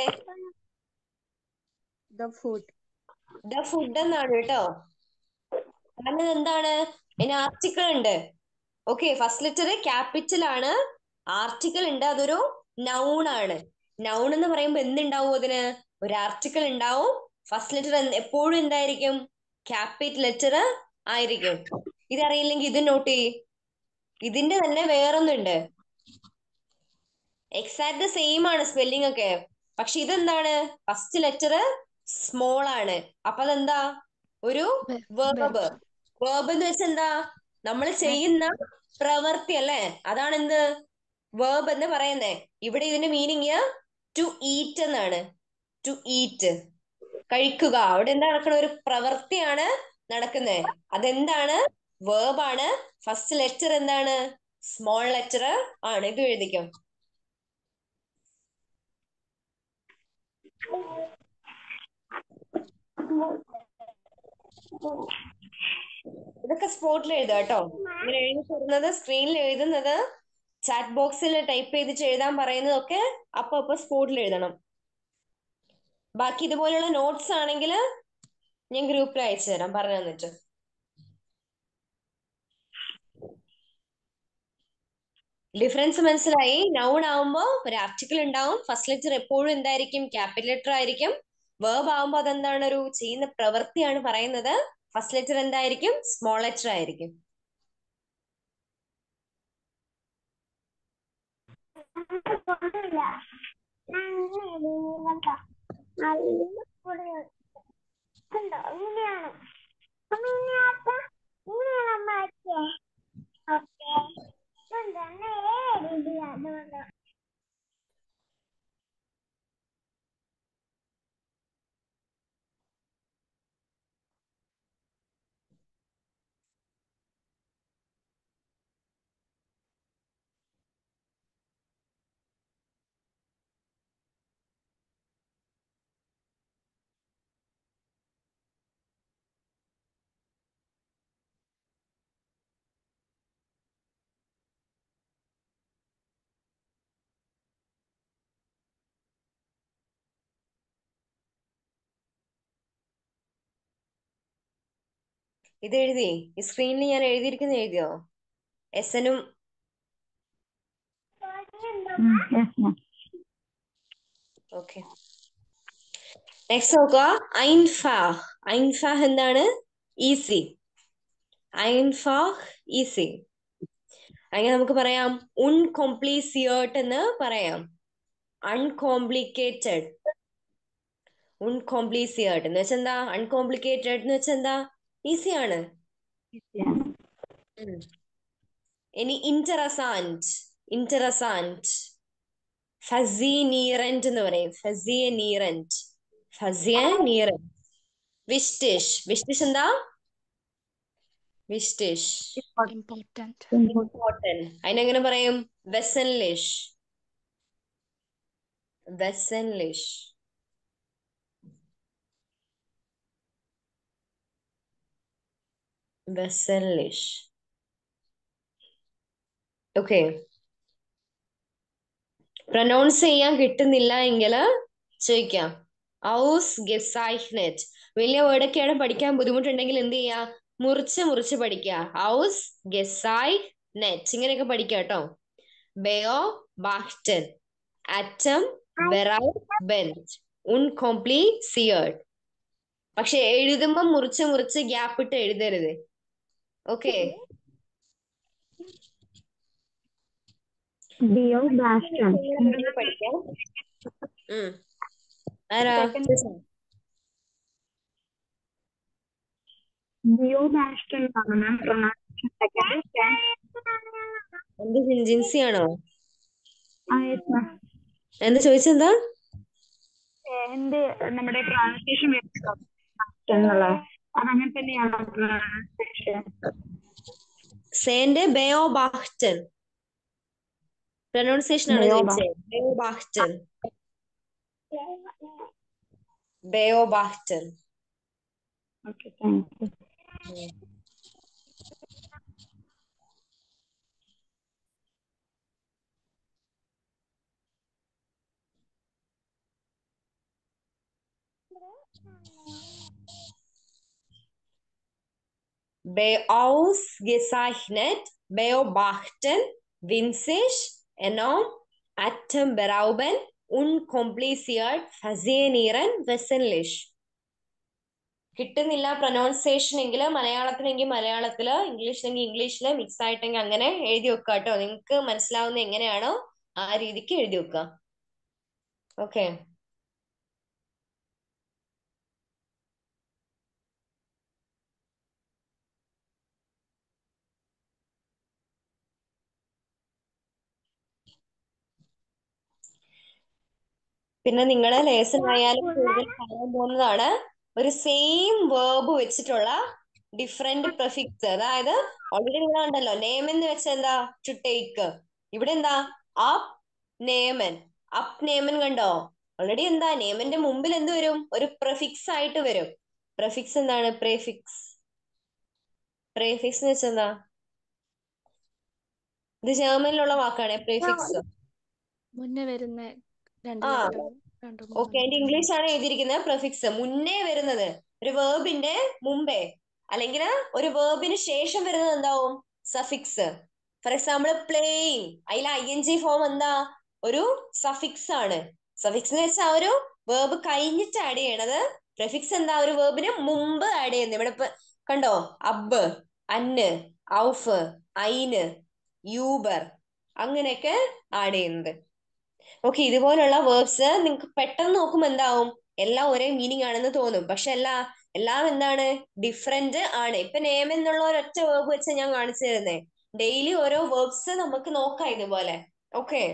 ദ ഫുഡ് ദ ഫുഡ് എന്നാണ് കേട്ടോ കാരണം എന്താണ് അതിന് ആർട്ടിക്കിൾ ഉണ്ട് ഓക്കെ ഫസ്റ്റ് ലെറ്റർ ക്യാപിറ്റൽ ആണ് ആർട്ടിക്കിൾ ഉണ്ട് അതൊരു നൗൺ ആണ് നൗൺ എന്ന് പറയുമ്പോ എന്തുണ്ടാവും അതിന് ഒരു ആർട്ടിക്കിൾ ഉണ്ടാവും ഫസ്റ്റ് ലെറ്റർ എപ്പോഴും എന്തായിരിക്കും ക്യാപിറ്റൽ ലെറ്റർ ആയിരിക്കും ഇതറിയില്ലെങ്കിൽ ഇത് നോട്ട് ചെയ്യ് ഇതിന്റെ തന്നെ വേറൊന്നുണ്ട് എക്സാക്ട് സെയിം ആണ് സ്പെല്ലിംഗ് ഒക്കെ പക്ഷെ ഇതെന്താണ് ഫസ്റ്റ് ലെറ്റർ സ്മോൾ ആണ് അപ്പൊ അതെന്താ ഒരു വേർബ് വേർബ് എന്ന് വെച്ചാൽ എന്താ നമ്മൾ ചെയ്യുന്ന പ്രവൃത്തി അല്ലേ അതാണ് എന്ത് വേർബ് എന്ന് പറയുന്നേ ഇവിടെ ഇതിന്റെ മീനിങ് ടു ഈറ്റ് എന്നാണ് ടു ഈറ്റ് കഴിക്കുക അവിടെ എന്താ നടക്കണ ഒരു പ്രവൃത്തിയാണ് നടക്കുന്നത് അതെന്താണ് വേർബ് ആണ് ഫസ്റ്റ് ലെറ്റർ എന്താണ് സ്മോൾ ലെറ്റർ ആണ് ഇത് എഴുതിക്കും ഇതൊക്കെ സ്പോട്ടിൽ എഴുതുക കേട്ടോ ഇങ്ങനെ എഴുതി തരുന്നത് സ്ക്രീനിൽ എഴുതുന്നത് ചാറ്റ് ബോക്സിൽ ടൈപ്പ് ചെയ്തിട്ട് എഴുതാൻ പറയുന്നതൊക്കെ അപ്പൊ അപ്പൊ സ്പോട്ടിൽ എഴുതണം ബാക്കി ഇതുപോലെയുള്ള നോട്ട്സ് ആണെങ്കിൽ ഞാൻ ഗ്രൂപ്പിൽ അയച്ചു തരാം പറഞ്ഞു തന്നിട്ട് ഡിഫറൻസ് മനസ്സിലായി നൗൺ ആവുമ്പോ ഒരു ആർട്ടിക്കിൾ ഉണ്ടാവും ഫസ്റ്റ് ലെറ്റർ എപ്പോഴും എന്തായിരിക്കും ക്യാപിറ്റൽ ലെറ്റർ ആയിരിക്കും വേർബ് ആവുമ്പോ അതെന്താണ് ഒരു ചെയ്യുന്ന പ്രവൃത്തിയാണ് പറയുന്നത് ഫസ്റ്റ് ലെറ്റർ എന്തായിരിക്കും സ്മോൾ ലെറ്റർ ആയിരിക്കും ഇത് എഴുതി ഈ സ്ക്രീനിൽ ഞാൻ എഴുതിയിരിക്കുന്ന എഴുതിയോ എസ് എനും ഓക്കെ നെക്സ്റ്റ് നോക്കുക ഐൻഫാഹ് ഐൻഫാഹ് എന്താണ് ഈസി ഐൻഫാഹ് ഈസി അങ്ങനെ നമുക്ക് പറയാം ഉൺകോംപ്ലീസിയേർട്ട് എന്ന് പറയാം അൺകോംപ്ലിക്കേറ്റഡ് ഉൺകോംപ്ലീസിയേർട്ട് എന്ന് വെച്ചാൽ എന്താ അൺകോംപ്ലിക്കേറ്റഡ് എന്ന് വെച്ചാൽ എന്താ ഈസി ആണ് ഉം. ഇനി ഇന്ററസാന്റ് ഇന്ററസാന്റ് ഫസീനീറന്റ് എന്ന് പറയും ഫസിയനീറന്റ് ഫസിയനീറന്റ് വിഷ്ടിഷ് വിഷ്ടിഷ് എന്താ വിഷ്ടിഷ് ഇമ്പോർട്ടൻറ്റ് ഇമ്പോർട്ടന്റ് അതിനെങ്ങനെ പറയും വെസൻലിഷ് വെസൻലിഷ് വെസൻലിഷ് ഓക്കെ പ്രൊനൗൺസ് ചെയ്യാൻ കിട്ടുന്നില്ല എങ്കിൽ ചോദിക്കാം ഔസ് ഗെസൈഹ്നെറ്റ് വലിയ വേർഡൊക്കെയാണ് പഠിക്കാൻ ബുദ്ധിമുട്ടുണ്ടെങ്കിൽ എന്ത് ചെയ്യാ മുറിച്ച് മുറിച്ച് പഠിക്കുക ഹൗസ് ഗെസായ് നെറ്റ് ഇങ്ങനെയൊക്കെ പഠിക്കുക കേട്ടോ ബെയോ ബാഹ്റ്റൻ അറ്റം ബെറൈ ബെൻറ്റ് ഉൺകോംപ്ലീസിയേർഡ് പക്ഷെ എഴുതുമ്പോ മുറിച്ച് മുറിച്ച് ഗ്യാപ്പ് ഇട്ട് എഴുതരുത് ഓക്കെ ഡിയോ ബാസ്റ്റൺ പഠിക്കാം ഉം. ആരാ ഡിയോ ബാസ്റ്റൺ ആണ് മാം പ്രൊണൗൺസിയേഷൻ സെക്കൻഡ് എന്ത് ജിൻസി ആണോ ആ യെസ് മാം എന്താ ചോദിച്ചെന്താ എന്ത് നമ്മുടെ പ്രൊണൗൺസിയേഷൻ എന്നുള്ള അതങ്ങനെ തന്നെയാണോ പ്രൊണൗൺസിയേഷൻ സേന്റെ ബെയോ ബാഹ്റ്റൻ പ്രൊനൗൺസിയേഷൻ ആണ് ബെയോ ചോദിച്ചത് ബെയോ ബാഹ്റ്റൻ ബെയോ ബാഹ്റ്റൻ okay thank you Beausgezeichnet, beobachten, winzig, enorm, atemberaubend, unkompliziert, faszinieren, wesentlich. കിട്ടുന്നില്ല പ്രൊനൗൺസിയേഷൻ എങ്കിൽ മലയാളത്തിനെങ്കിൽ മലയാളത്തില് ഇംഗ്ലീഷിലെങ്കിൽ ഇംഗ്ലീഷില് മിക്സ് ആയിട്ടെങ്കിൽ അങ്ങനെ എഴുതി വെക്കുക കേട്ടോ നിങ്ങൾക്ക് മനസ്സിലാവുന്ന എങ്ങനെയാണോ ആ രീതിക്ക് എഴുതി വെക്കുക ഓക്കെ പിന്നെ നിങ്ങളെ ലേസൺ ആയാലും കൂടുതൽ കാണാൻ പോകുന്നതാണ് ഒരു സെയിം വേർബ് വെച്ചിട്ടുള്ള ഡിഫറെന്റ് പ്രിഫിക്സ് അതായത് ഓൾറെഡി നിങ്ങൾ ഉണ്ടല്ലോ നെയിം എന്ന് വെച്ചാൽ എന്താ ടു ടേക്ക് ഇവിടെ എന്താ അപ്പ് നേമൻ അപ്പ് നേമൻ കണ്ടോ ഓൾറെഡി എന്താ നേമന്റെ മുമ്പിൽ എന്ത് വരും ഒരു പ്രിഫിക്സ് ആയിട്ട് വരും പ്രിഫിക്സ് എന്താണ് പ്രീഫിക്സ് പ്രീഫിക്സ് എന്ന് വെച്ചാൽ എന്താ ഇത് ജർമ്മനിലുള്ള വാക്കാണ് പ്രീഫിക്സ് മുന്നേ വരുന്ന രണ്ട് ആ ലെറ്റർ രണ്ട് ഓക്കെ അതിന്റെ ഇംഗ്ലീഷ് ആണ് എഴുതിയിരിക്കുന്നത് പ്രിഫിക്സ് മുന്നേ വരുന്നത് ഒരു വേർബിന്റെ മുമ്പേ അല്ലെങ്കിൽ ഒരു വേർബിന് ശേഷം വരുന്നത് എന്താവും സഫിക്സ് ഫോർ എക്സാമ്പിൾ പ്ലേയിങ് അതിൽ ഐ എൻ ജി ഫോം എന്താ ഒരു സഫിക്സ് ആണ് സഫിക്സ് എന്ന് വെച്ചാൽ ഒരു വേർബ് കഴിഞ്ഞിട്ട് ആഡ് ചെയ്യണത് പ്രിഫിക്സ് എന്താ ഒരു വേർബിന് മുമ്പ് ആഡ് ചെയ്യുന്നത് ഇവിടെ ഇപ്പൊ കണ്ടോ അബ് അന്ന് ഔഫ് ഐന് യൂബർ അങ്ങനെയൊക്കെ ആഡ് ചെയ്യുന്നത് ഓക്കെ ഇതുപോലുള്ള വേർബ്സ് നിങ്ങൾക്ക് പെട്ടെന്ന് നോക്കുമ്പോൾ എന്താവും എല്ലാം ഒരേ മീനിങ് ആണെന്ന് തോന്നും പക്ഷെ അല്ല എല്ലാം എന്താണ് ഡിഫറെന്റ് ആണ് ഇപ്പൊ നേം എന്നുള്ള ഒരൊറ്റ വേർബ് വെച്ച് ഞാൻ കാണിച്ചു തരുന്നേ ഡെയിലി ഓരോ വേർബ്സ് നമുക്ക് നോക്കാം ഇതുപോലെ ഓക്കെ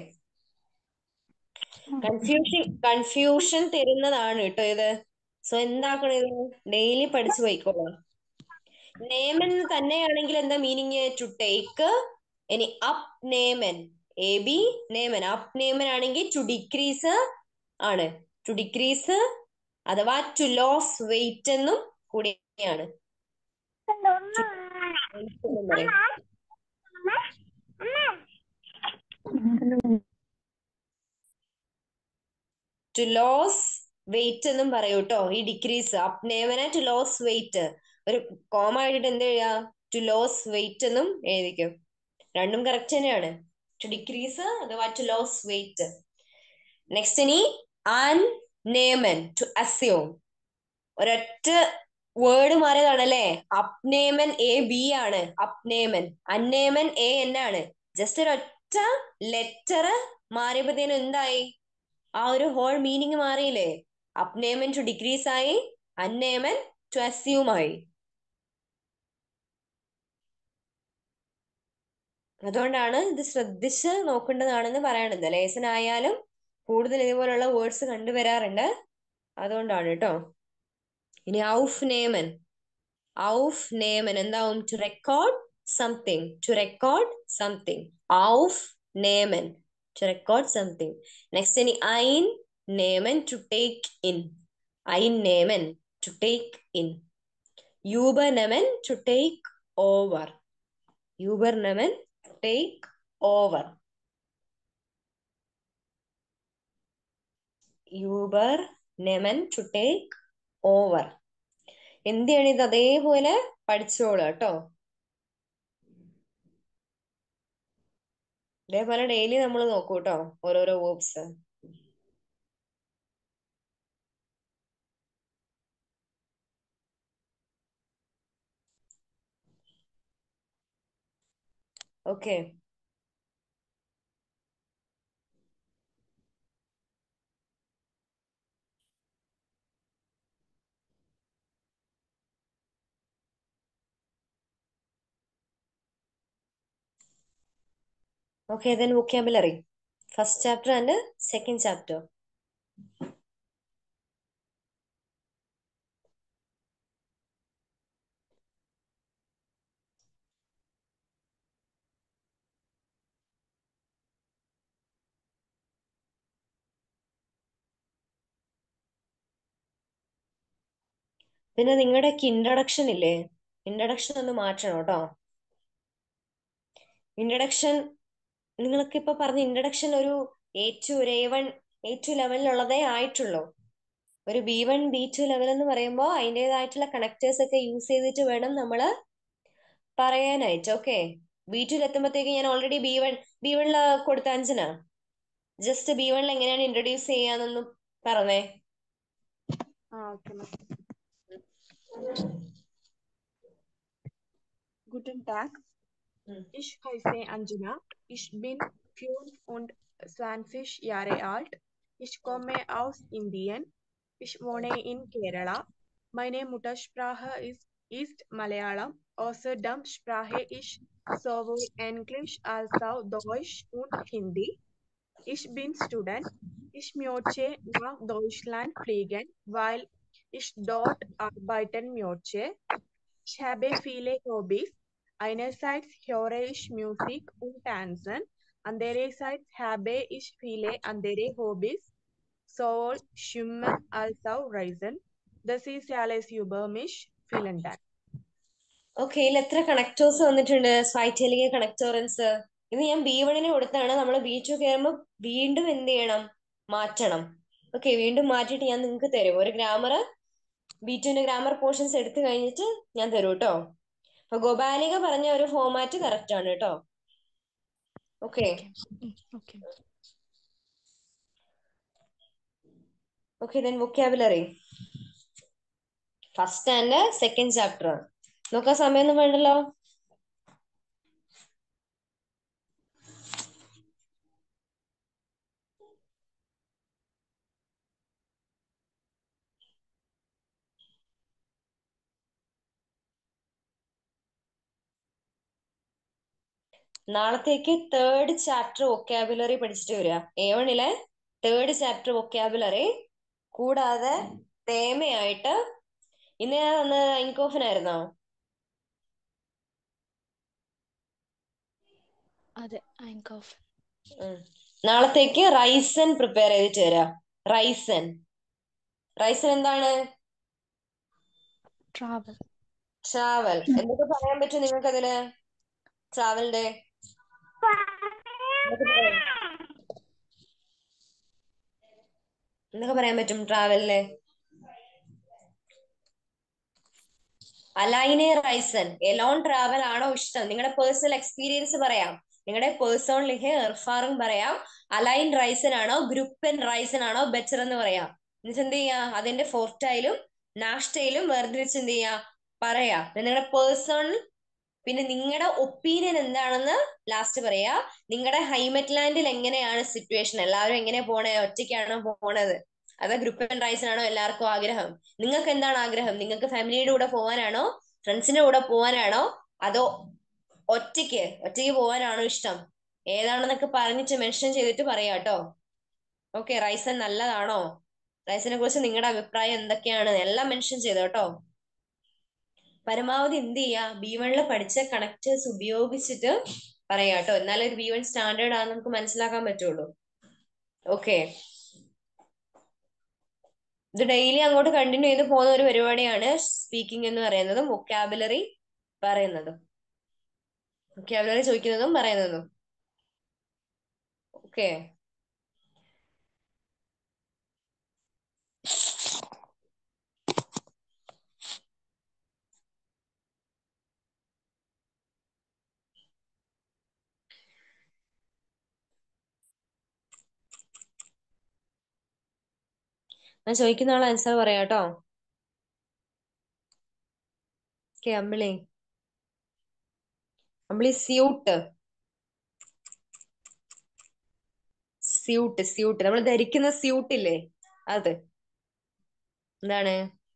കൺഫ്യൂഷൻ കൺഫ്യൂഷൻ തരുന്നതാണ് കേട്ടോ ഇത് സോ എന്താക്കണം ഇത് ഡെയിലി പഠിച്ചു പോയിക്കോളാം നേമൻ തന്നെയാണെങ്കിൽ എന്താ മീനിങ് ടു ടേക്ക് ഇനി അപ്പ് നേമൻ എ ബി നേമൻ അപ്പ് നേമൻ ആണെങ്കിൽ ടു ഡിക്രീസ് ആണ് ടു ഡിക്രീസ് അഥവാ ടു ലോസ് വെയിറ്റ് എന്നും കൂടിയാണ് എന്നും പറയും. ടു ലോസ് വെയിറ്റ് എന്നും പറയൂ കേട്ടോ ഈ ഡിക്രീസ് അപ്പ് നേമന ടു ലോസ് വെയിറ്റ് ഒരു കോമ ആയിട്ട് എന്ത് എഴുതാ ടു ലോസ് വെയിറ്റ് എന്നും എഴുതിക്കും രണ്ടും കറക്റ്റ് തന്നെയാണ് ടു ഡിക്രീസ് അഥവാ ടു ലോസ് വെയിറ്റ് നെക്സ്റ്റ് ഇനി അൻ നേമൻ ടു അസ്യൂം ഒരൊറ്റ വേർഡ് മാറിയതാണല്ലേ അപ്നേമൻ എ ബി ആണ് അപ്നേമൻ അന്നേമൻ എ എൻ ആണ് ജസ്റ്റ് ഒരൊറ്റ ലെറ്റർ മാറിയപ്പോഴത്തേനും എന്തായി ആ ഒരു ഹോൾ മീനിങ് മാറിയില്ലേ അപ്നേമൻ ടു ഡിക്രീസ് ആയി അന്നേമൻ ടു അസ്യൂം ആയി അതുകൊണ്ടാണ് ഇത് ശ്രദ്ധിച്ച് നോക്കേണ്ടതാണെന്ന് പറയണത് ലേസൺ ആയാലും കൂടുതൽ ഇതുപോലുള്ള വേർഡ്സ് കണ്ടുവരാറുണ്ട് അതുകൊണ്ടാണ് കേട്ടോ ഇനി ഔഫ് നേമൻ ഔഫ് നേമൻ എന്താവും to record something to record something ഔഫ് നേമൻ ടു റെക്കോർഡ് സംതിങ് നെക്സ്റ്റ് ഇനി ഐൻ നേമൻ ടു ടേക്ക് ഇൻ ഐൻ നേമൻ ടു ടേക്ക് ഇൻ യൂബർ നെമൻ ടു ടേക്ക് ഓവർ യൂബർ നെമൻ ടു ടേക്ക് ഓവർ യൂബർ നെമൻ ടു ടേക്ക് ഓവർ എന്തിനാണ് ഇത് അതേപോലെ പഠിച്ചോളൂ കേട്ടോ ഇതേപോലെ ഡെയിലി നമ്മൾ നോക്കൂ കേട്ടോ ഓരോരോ verbs okay Okay, then vocabulary. First chapter and second chapter. പിന്നെ നിങ്ങളുടെയൊക്കെ ഇൻട്രഡക്ഷൻ ഇല്ലേ ഇൻട്രഡക്ഷൻ ഒന്ന് മാറ്റണം കേട്ടോ ഇൻട്രഡക്ഷൻ നിങ്ങൾക്ക് ഇപ്പൊ പറഞ്ഞ ഇൻട്രഡക്ഷൻ ഒരു എ ടു ഒരു എ വൺ എ ടു ലെവലിലുള്ളതേ ആയിട്ടുള്ളൂ ഒരു B one B two level എന്ന് പറയുമ്പോൾ അതിൻ്റെതായിട്ടുള്ള കണക്ടേഴ്സ് ഒക്കെ യൂസ് ചെയ്തിട്ട് വേണം നമ്മൾ പറയാനായിട്ട് ഓക്കെ ബി ടുയിൽ എത്തുമ്പോഴത്തേക്ക് ഞാൻ ഓൾറെഡി ബി വൺ ബി വണ്ണിൽ കൊടുത്ത അഞ്ചന ജസ്റ്റ് ബി വണ്ണിൽ എങ്ങനെയാണ് ഇൻട്രൊഡ്യൂസ് ചെയ്യാന്നൊന്ന് പറഞ്ഞേ ആ okay ma'am Guten Tag, ich heiße Anjana. Ich bin fünf und zwanzig Jahre alt. Ich komme aus Indien. Ich wohne in Kerala. Meine Muttersprache ist, ist Malayalam. Außerdem spreche ich sowohl Englisch als auch Deutsch und Hindi. Ich bin Student. Ich möchte nach Deutschland fliegen, weil ich dort arbeiten möchte. Ich habe viele Hobbys. Einerseits höre ich Musik und Tanzen. Andererseits habe ich viele andere Hobbys, sowohl Schwimmen als auch Reisen. Das ist alles über mich. Vielen Dank. Okay ഇതിൽ എത്ര connectors വന്നിട്ടുണ്ട് സ്വൈറ്റലിക കണക്ടോറൻസ് ഇത് ഞാൻ B വണ്ണിന് കൊടുത്താണ് നമ്മൾ B to കയറുമ്പോൾ വീണ്ടും എന്ത് ചെയ്യണം മാറ്റണം ഓക്കെ വീണ്ടും മാറ്റിയിട്ട് ഞാൻ നിങ്ങൾക്ക് തരും ഒരു ഗ്രാമർ ബി ടുവിന്റെ ഗ്രാമർ പോർഷൻസ് എടുത്തു കഴിഞ്ഞിട്ട് ഞാൻ തരും കേട്ടോ അപ്പൊ ഗോപാലിക പറഞ്ഞ ഒരു ഫോമാറ്റ് കറക്റ്റ് ആണ് കേട്ടോ okay okay okay then vocabulary first and second chapter നോക്കാൻ സമയമൊന്നും വേണ്ടല്ലോ നാളത്തേക്ക് തേർഡ് ചാപ്റ്റർ വൊക്കാബുലറി പഠിച്ചിട്ട് വരിക എ വണ്ണിലെ തേർഡ് ചാപ്റ്റർ വൊക്കാബുലറി കൂടാതെ തേമയായിട്ട് ഇന്ന് ഞാൻ അന്ന് ഇൻകോഫിനായിരുന്നോ അതെ ഐൻകോഫ് ഉം. നാളത്തേക്ക് റൈസൻ പ്രിപ്പയർ ചെയ്തിട്ട് വരിക റൈസൻ റൈസൻ എന്താണ് ട്രാവൽ ട്രാവൽ എന്തൊക്കെ പറയാൻ പറ്റും നിങ്ങൾക്ക് അതില് ട്രാവലിന്റെ എന്തൊക്കെ പറയാൻ പറ്റും ട്രാവലിലെ അലൈനെ റൈസൻ എലോൺ ട്രാവൽ ആണോ ഇഷ്ടം നിങ്ങളുടെ പേഴ്സണൽ എക്സ്പീരിയൻസ് പറയാം നിങ്ങളുടെ പേഴ്സണലിഹെ എർഫാറും പറയാം അലൈൻ റൈസൻ ആണോ ഗ്രൂപ്പൻ റൈസൻ ആണോ ബെറ്റർ എന്ന് പറയാം എന്നിട്ട് എന്ത് ചെയ്യാ അതിന്റെ ഫോർട്ടയിലും നാഷ്ടയിലും വേർതിരിച്ച് എന്ത് ചെയ്യാ പറയാ നിങ്ങളുടെ പേഴ്സണൽ പിന്നെ നിങ്ങളുടെ ഒപ്പീനിയൻ എന്താണെന്ന് ലാസ്റ്റ് പറയാ നിങ്ങളുടെ ഹൈമറ്റ്ലാൻഡിൽ എങ്ങനെയാണ് സിറ്റുവേഷൻ എല്ലാവരും എങ്ങനെ പോണേ ഒറ്റയ്ക്കാണോ പോണത് അതോ ഗ്രൂപ്പ് ആൻഡ് റൈസിനാണോ എല്ലാവർക്കും ആഗ്രഹം നിങ്ങൾക്ക് എന്താണ് ആഗ്രഹം നിങ്ങൾക്ക് ഫാമിലിയുടെ കൂടെ പോകാനാണോ ഫ്രണ്ട്സിന്റെ കൂടെ പോകാനാണോ അതോ ഒറ്റയ്ക്ക് ഒറ്റയ്ക്ക് പോകാനാണോ ഇഷ്ടം ഏതാണെന്നൊക്കെ പറഞ്ഞിട്ട് മെൻഷൻ ചെയ്തിട്ട് പറയാം കേട്ടോ ഓക്കെ റൈസൻ നല്ലതാണോ റൈസിനെ കുറിച്ച് നിങ്ങളുടെ അഭിപ്രായം എന്തൊക്കെയാണ് എല്ലാം മെൻഷൻ ചെയ്തോ കേട്ടോ പരമാവധി എന്ത് ചെയ്യാ ബി വണ്ണിൽ പഠിച്ച കണക്ടേഴ്സ് ഉപയോഗിച്ചിട്ട് പറയാം കേട്ടോ എന്നാലേ ഒരു ബി വൺ സ്റ്റാൻഡേർഡ് ആണെന്ന് നമുക്ക് മനസ്സിലാക്കാൻ പറ്റുള്ളൂ ഓക്കെ ഇത് ഡെയിലി അങ്ങോട്ട് കണ്ടിന്യൂ ചെയ്ത് പോകുന്ന ഒരു പരിപാടിയാണ് സ്പീക്കിംഗ് എന്ന് പറയുന്നതും വൊക്കാബുലറി പറയുന്നതും വൊക്കാബുലറി ചോദിക്കുന്നതും പറയുന്നതും ഓക്കെ ഞാൻ ചോദിക്കുന്ന ആൾ ആൻസർ പറയാം കേട്ടോ okay Ambili Ambili suit suit suit നമ്മൾ ധരിക്കുന്ന സ്യൂട്ട് ഇല്ലേ അത് എന്താണ്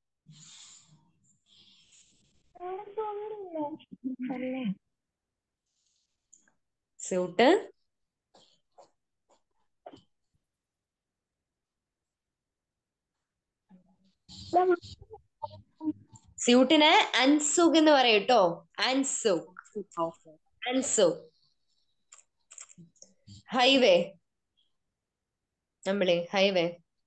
അല്ലേ സ്യൂട്ട് സ്യൂട്ടിനെ അൻസുഖ് എന്ന് പറയും കേട്ടോ അൻസുഖ് അൻസുഖ് ഹൈവേ നമ്മളെ ഹൈവേ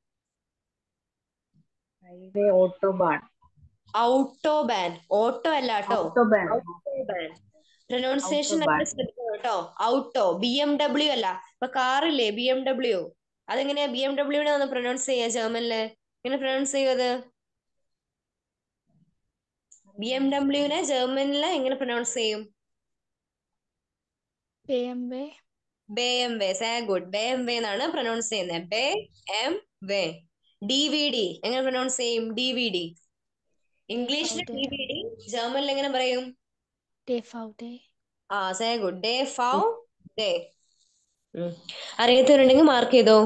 ഹൈവേ ഓട്ടോബാൺ ഔട്ടോബാൻ ഓട്ടോ അല്ല കേട്ടോ ഓട്ടോബാൻ ഔട്ടോബാൻ പ്രൊനൗൺസിയേഷൻ ഔട്ടോബാൻ നമ്മൾ ശ്രദ്ധിക്കണം കേട്ടോ ഔട്ടോ ബി എം ഡബ്ല്യു അല്ല ഇപ്പൊ കാറില്ലേ ബി എം ഡബ്ല്യു അതെങ്ങനെയാ ബി എം ഡബ്ല്യൂനെ ഒന്ന് പ്രൊനൗൺസ് ചെയ്യാ ജർമ്മനില് എങ്ങനെ പ്രൊനൗൺസ് ചെയ്യും അത് ബി എം ഡബ്ല്യുവിനെ ജർമ്മനില് എങ്ങനെ പ്രൊനൗൺസ് ചെയ്യും ബി എം വേ ബേ എം വേ സേ ഗുഡ് ബേ എം വേ എന്നാണ് പ്രൊനൗൺസ് ചെയ്യുന്നത് ബേ എം വേ ഡി വി ഡി എങ്ങനെ പ്രൊനൗൺസ് ചെയ്യും ഡി വി ഡി ഇംഗ്ലീഷിൽ ഡേ ഡി വി ഡി ജർമ്മനിൽ എങ്ങനെ പറയും ഡേ ഫൗ ഡേ ആ സേ ഗുഡ് ഡേ ഫൗ ഡേ അറിയാത്തവരുണ്ടെങ്കിൽ മാർക്ക് ചെയ്തോ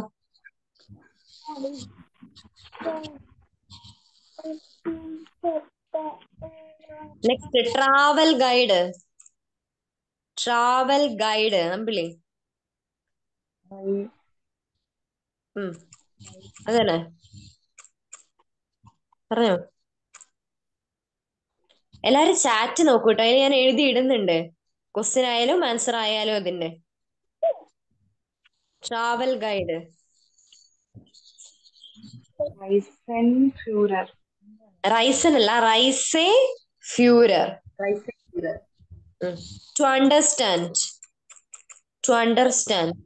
next travel guide travel guide Ambili ഉം അതന്നെ പറഞ്ഞോ എല്ലാരും ചാറ്റ് നോക്കൂ കേട്ടോ അതിന് ഞാൻ എഴുതി ഇടുന്നുണ്ട് ക്വസ്റ്റ്യൻ ആയാലും ആൻസർ ആയാലും അതിന്റെ ട്രാവൽ ഗൈഡ് റൈസൻ ഫ്യൂരർ റൈസൻ അല്ല റൈസേ ഫ്യൂരർ റൈസൻ ഫ്യൂരർ to understand to understand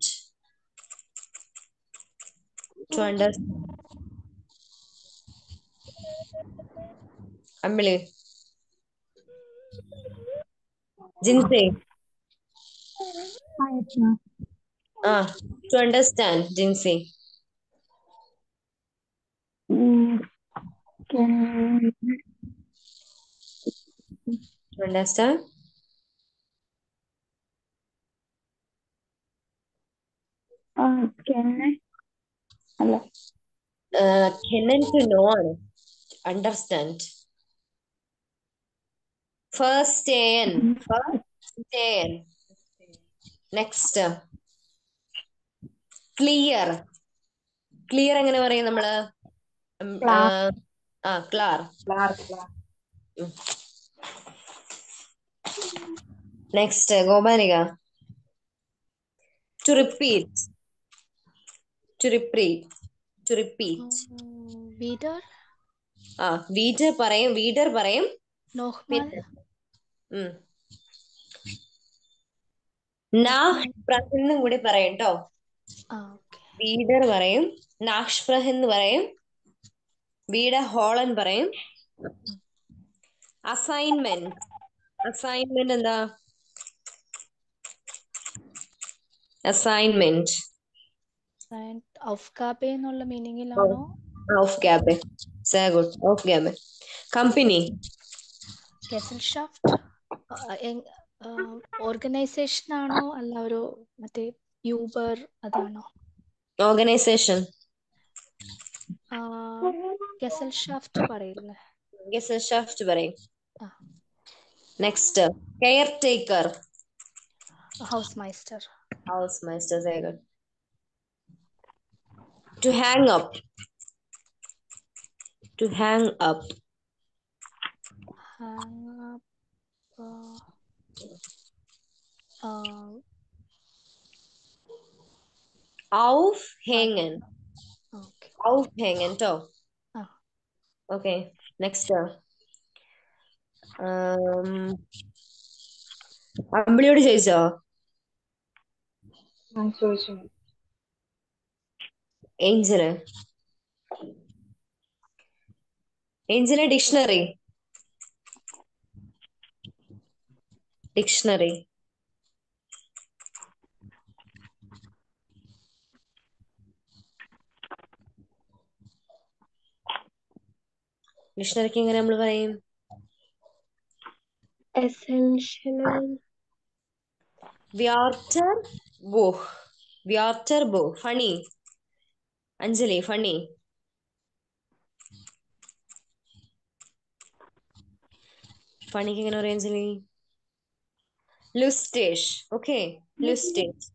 to understand അമ്മിളി ജിൻസേ ആ to understand Jincy to understand അല്ല കെനൻ ടു നോ ആണ് അണ്ടർസ്റ്റാൻഡ് ഫസ്റ്റ് എൻ ഫസ്റ്റ് എൻ നെക്സ്റ്റ് ക്ലിയർ ക്ലിയർ എങ്ങനെ പറയും നമ്മള് ഉം, ആ, ആ ക്ലാർ ക്ലാർ ക്ലാർ next Gopalika to repeat to repeat to repeat വീഡർ ആ വീഡർ പറയും വീഡർ പറയും നോഹ്മാൽ പിന്നെ ഉം നാഹ്പ്രഹെന്നും കൂടി പറയും കേട്ടോ ആ ഓക്കെ വീഡർ പറയും നാഷ്പ്രഹ് എന്ന് പറയും വീഡ ഹോളൻ പറയും അസൈൻമെന്റ് അസൈൻമെന്റ് എന്താ അസൈൻമെന്റ് ഔഫ്കാബെ എന്നുള്ള മീനിങ്ങിലാണോ ഓഫ് ക്യാബ് സേ ഗുഡ് ഓഫ് ക്യാബ് കമ്പനി ഗെസൽഷാഫ്റ്റ് ഓർഗനൈസേഷൻ ആണോ അല്ല ഒരു മറ്റേ യൂബർ അതാണോ ഓർഗനൈസേഷൻ ഗെസൽഷാഫ്റ്റ് പറയില്ലേ ഗെസൽഷാഫ്റ്റ് പറയും ആ നെക്സ്റ്റ് കെയർ ടേക്കർ ഹൗസ് മൈസ്റ്റർ ഹൗസ് മൈസ്റ്റർ സേ ഗുഡ് to hang up to hang up ഹാങ് ഔഫ് ഹേങ്ങൻ ഓക്കെ ഔഫ് ഹേങ്ങൻ ട്ടോ ആ ഓക്കെ നെക്സ്റ്റ് അമ്പിളിയോട് ചോദിച്ചോ ഞാൻ ചോദിച്ചു ഏഞ്ചല് ഏഞ്ചല് ഡിക്ഷണറി ഡിക്ഷണറി ഡിക്ഷണറിക്ക് എങ്ങനെ നമ്മൾ പറയും essential വ്യാർട്ടർ ബോ വ്യാർട്ടർ ബോ ഫണി അഞ്ജലി ഫണി ഫണിക്ക് എങ്ങനെ പറയാം അഞ്ജലി ലുസ്റ്റേഷ് ഓക്കെ ലുസ്റ്റേഷ്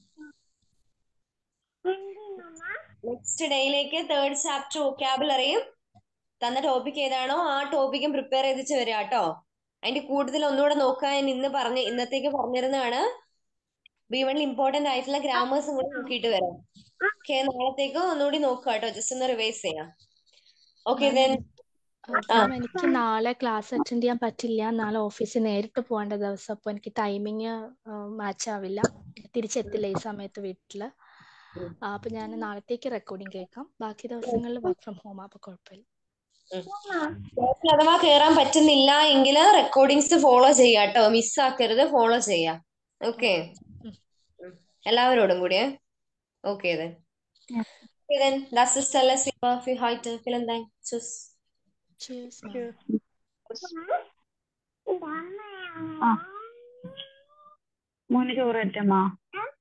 നെക്സ്റ്റ് ഡേയിലേക്ക് തേർഡ് ചാപ്റ്റർ വൊക്കാബുലറിയും തന്ന ടോപ്പിക് ഏതാണോ ആ ടോപ്പിക്കും പ്രിപ്പയർ ചെയ്തിച്ച് വരിക കേട്ടോ അതിന്റെ കൂടുതൽ ഒന്നുകൂടെ നോക്കാൻ ഞാൻ ഇന്ന് പറഞ്ഞ് ഇന്നത്തേക്ക് പറഞ്ഞിരുന്നതാണ് ബി വണ്ണിൽ ഇമ്പോർട്ടന്റ് ആയിട്ടുള്ള ഗ്രാമേഴ്സും കൂടെ നോക്കിയിട്ട് വരാം ഓക്കെ നാളത്തേക്ക് ഒന്നുകൂടി നോക്കുക കേട്ടോ ജസ്റ്റ് ഒന്ന് റിവൈസ് ചെയ്യാം ഓക്കെ ദെൻ ആ മാം എനിക്ക് നാളെ ക്ലാസ് അറ്റൻഡ് ചെയ്യാൻ പറ്റില്ല നാളെ ഓഫീസിൽ നേരിട്ട് പോകേണ്ട ദിവസം അപ്പോൾ എനിക്ക് ടൈമിങ് മാച്ച് ആവില്ല തിരിച്ചെത്തില്ല ഈ സമയത്ത് വീട്ടിൽ അപ്പൊ ഞാൻ നാളത്തേക്ക് റെക്കോർഡിംഗ് കേൾക്കാം ബാക്കി ദിവസങ്ങളിൽ വർക്ക് ഫ്രം ഹോം അപ്പൊ കുഴപ്പമില്ല ക്ലാസ്സിൽ അഥവാ കയറാൻ പറ്റുന്നില്ല എങ്കിൽ റെക്കോർഡിങ്സ് ഫോളോ ചെയ്യാം കേട്ടോ മിസ്സാക്കരുത് ഫോളോ ചെയ്യാം ഓക്കെ എല്ലാവരോടും കൂടിയേ okay then okay then das ist alles für heute vielen Dank tschüss Cheers, ma'am. ആ മോന് ചോറ് പറ്റമ്മ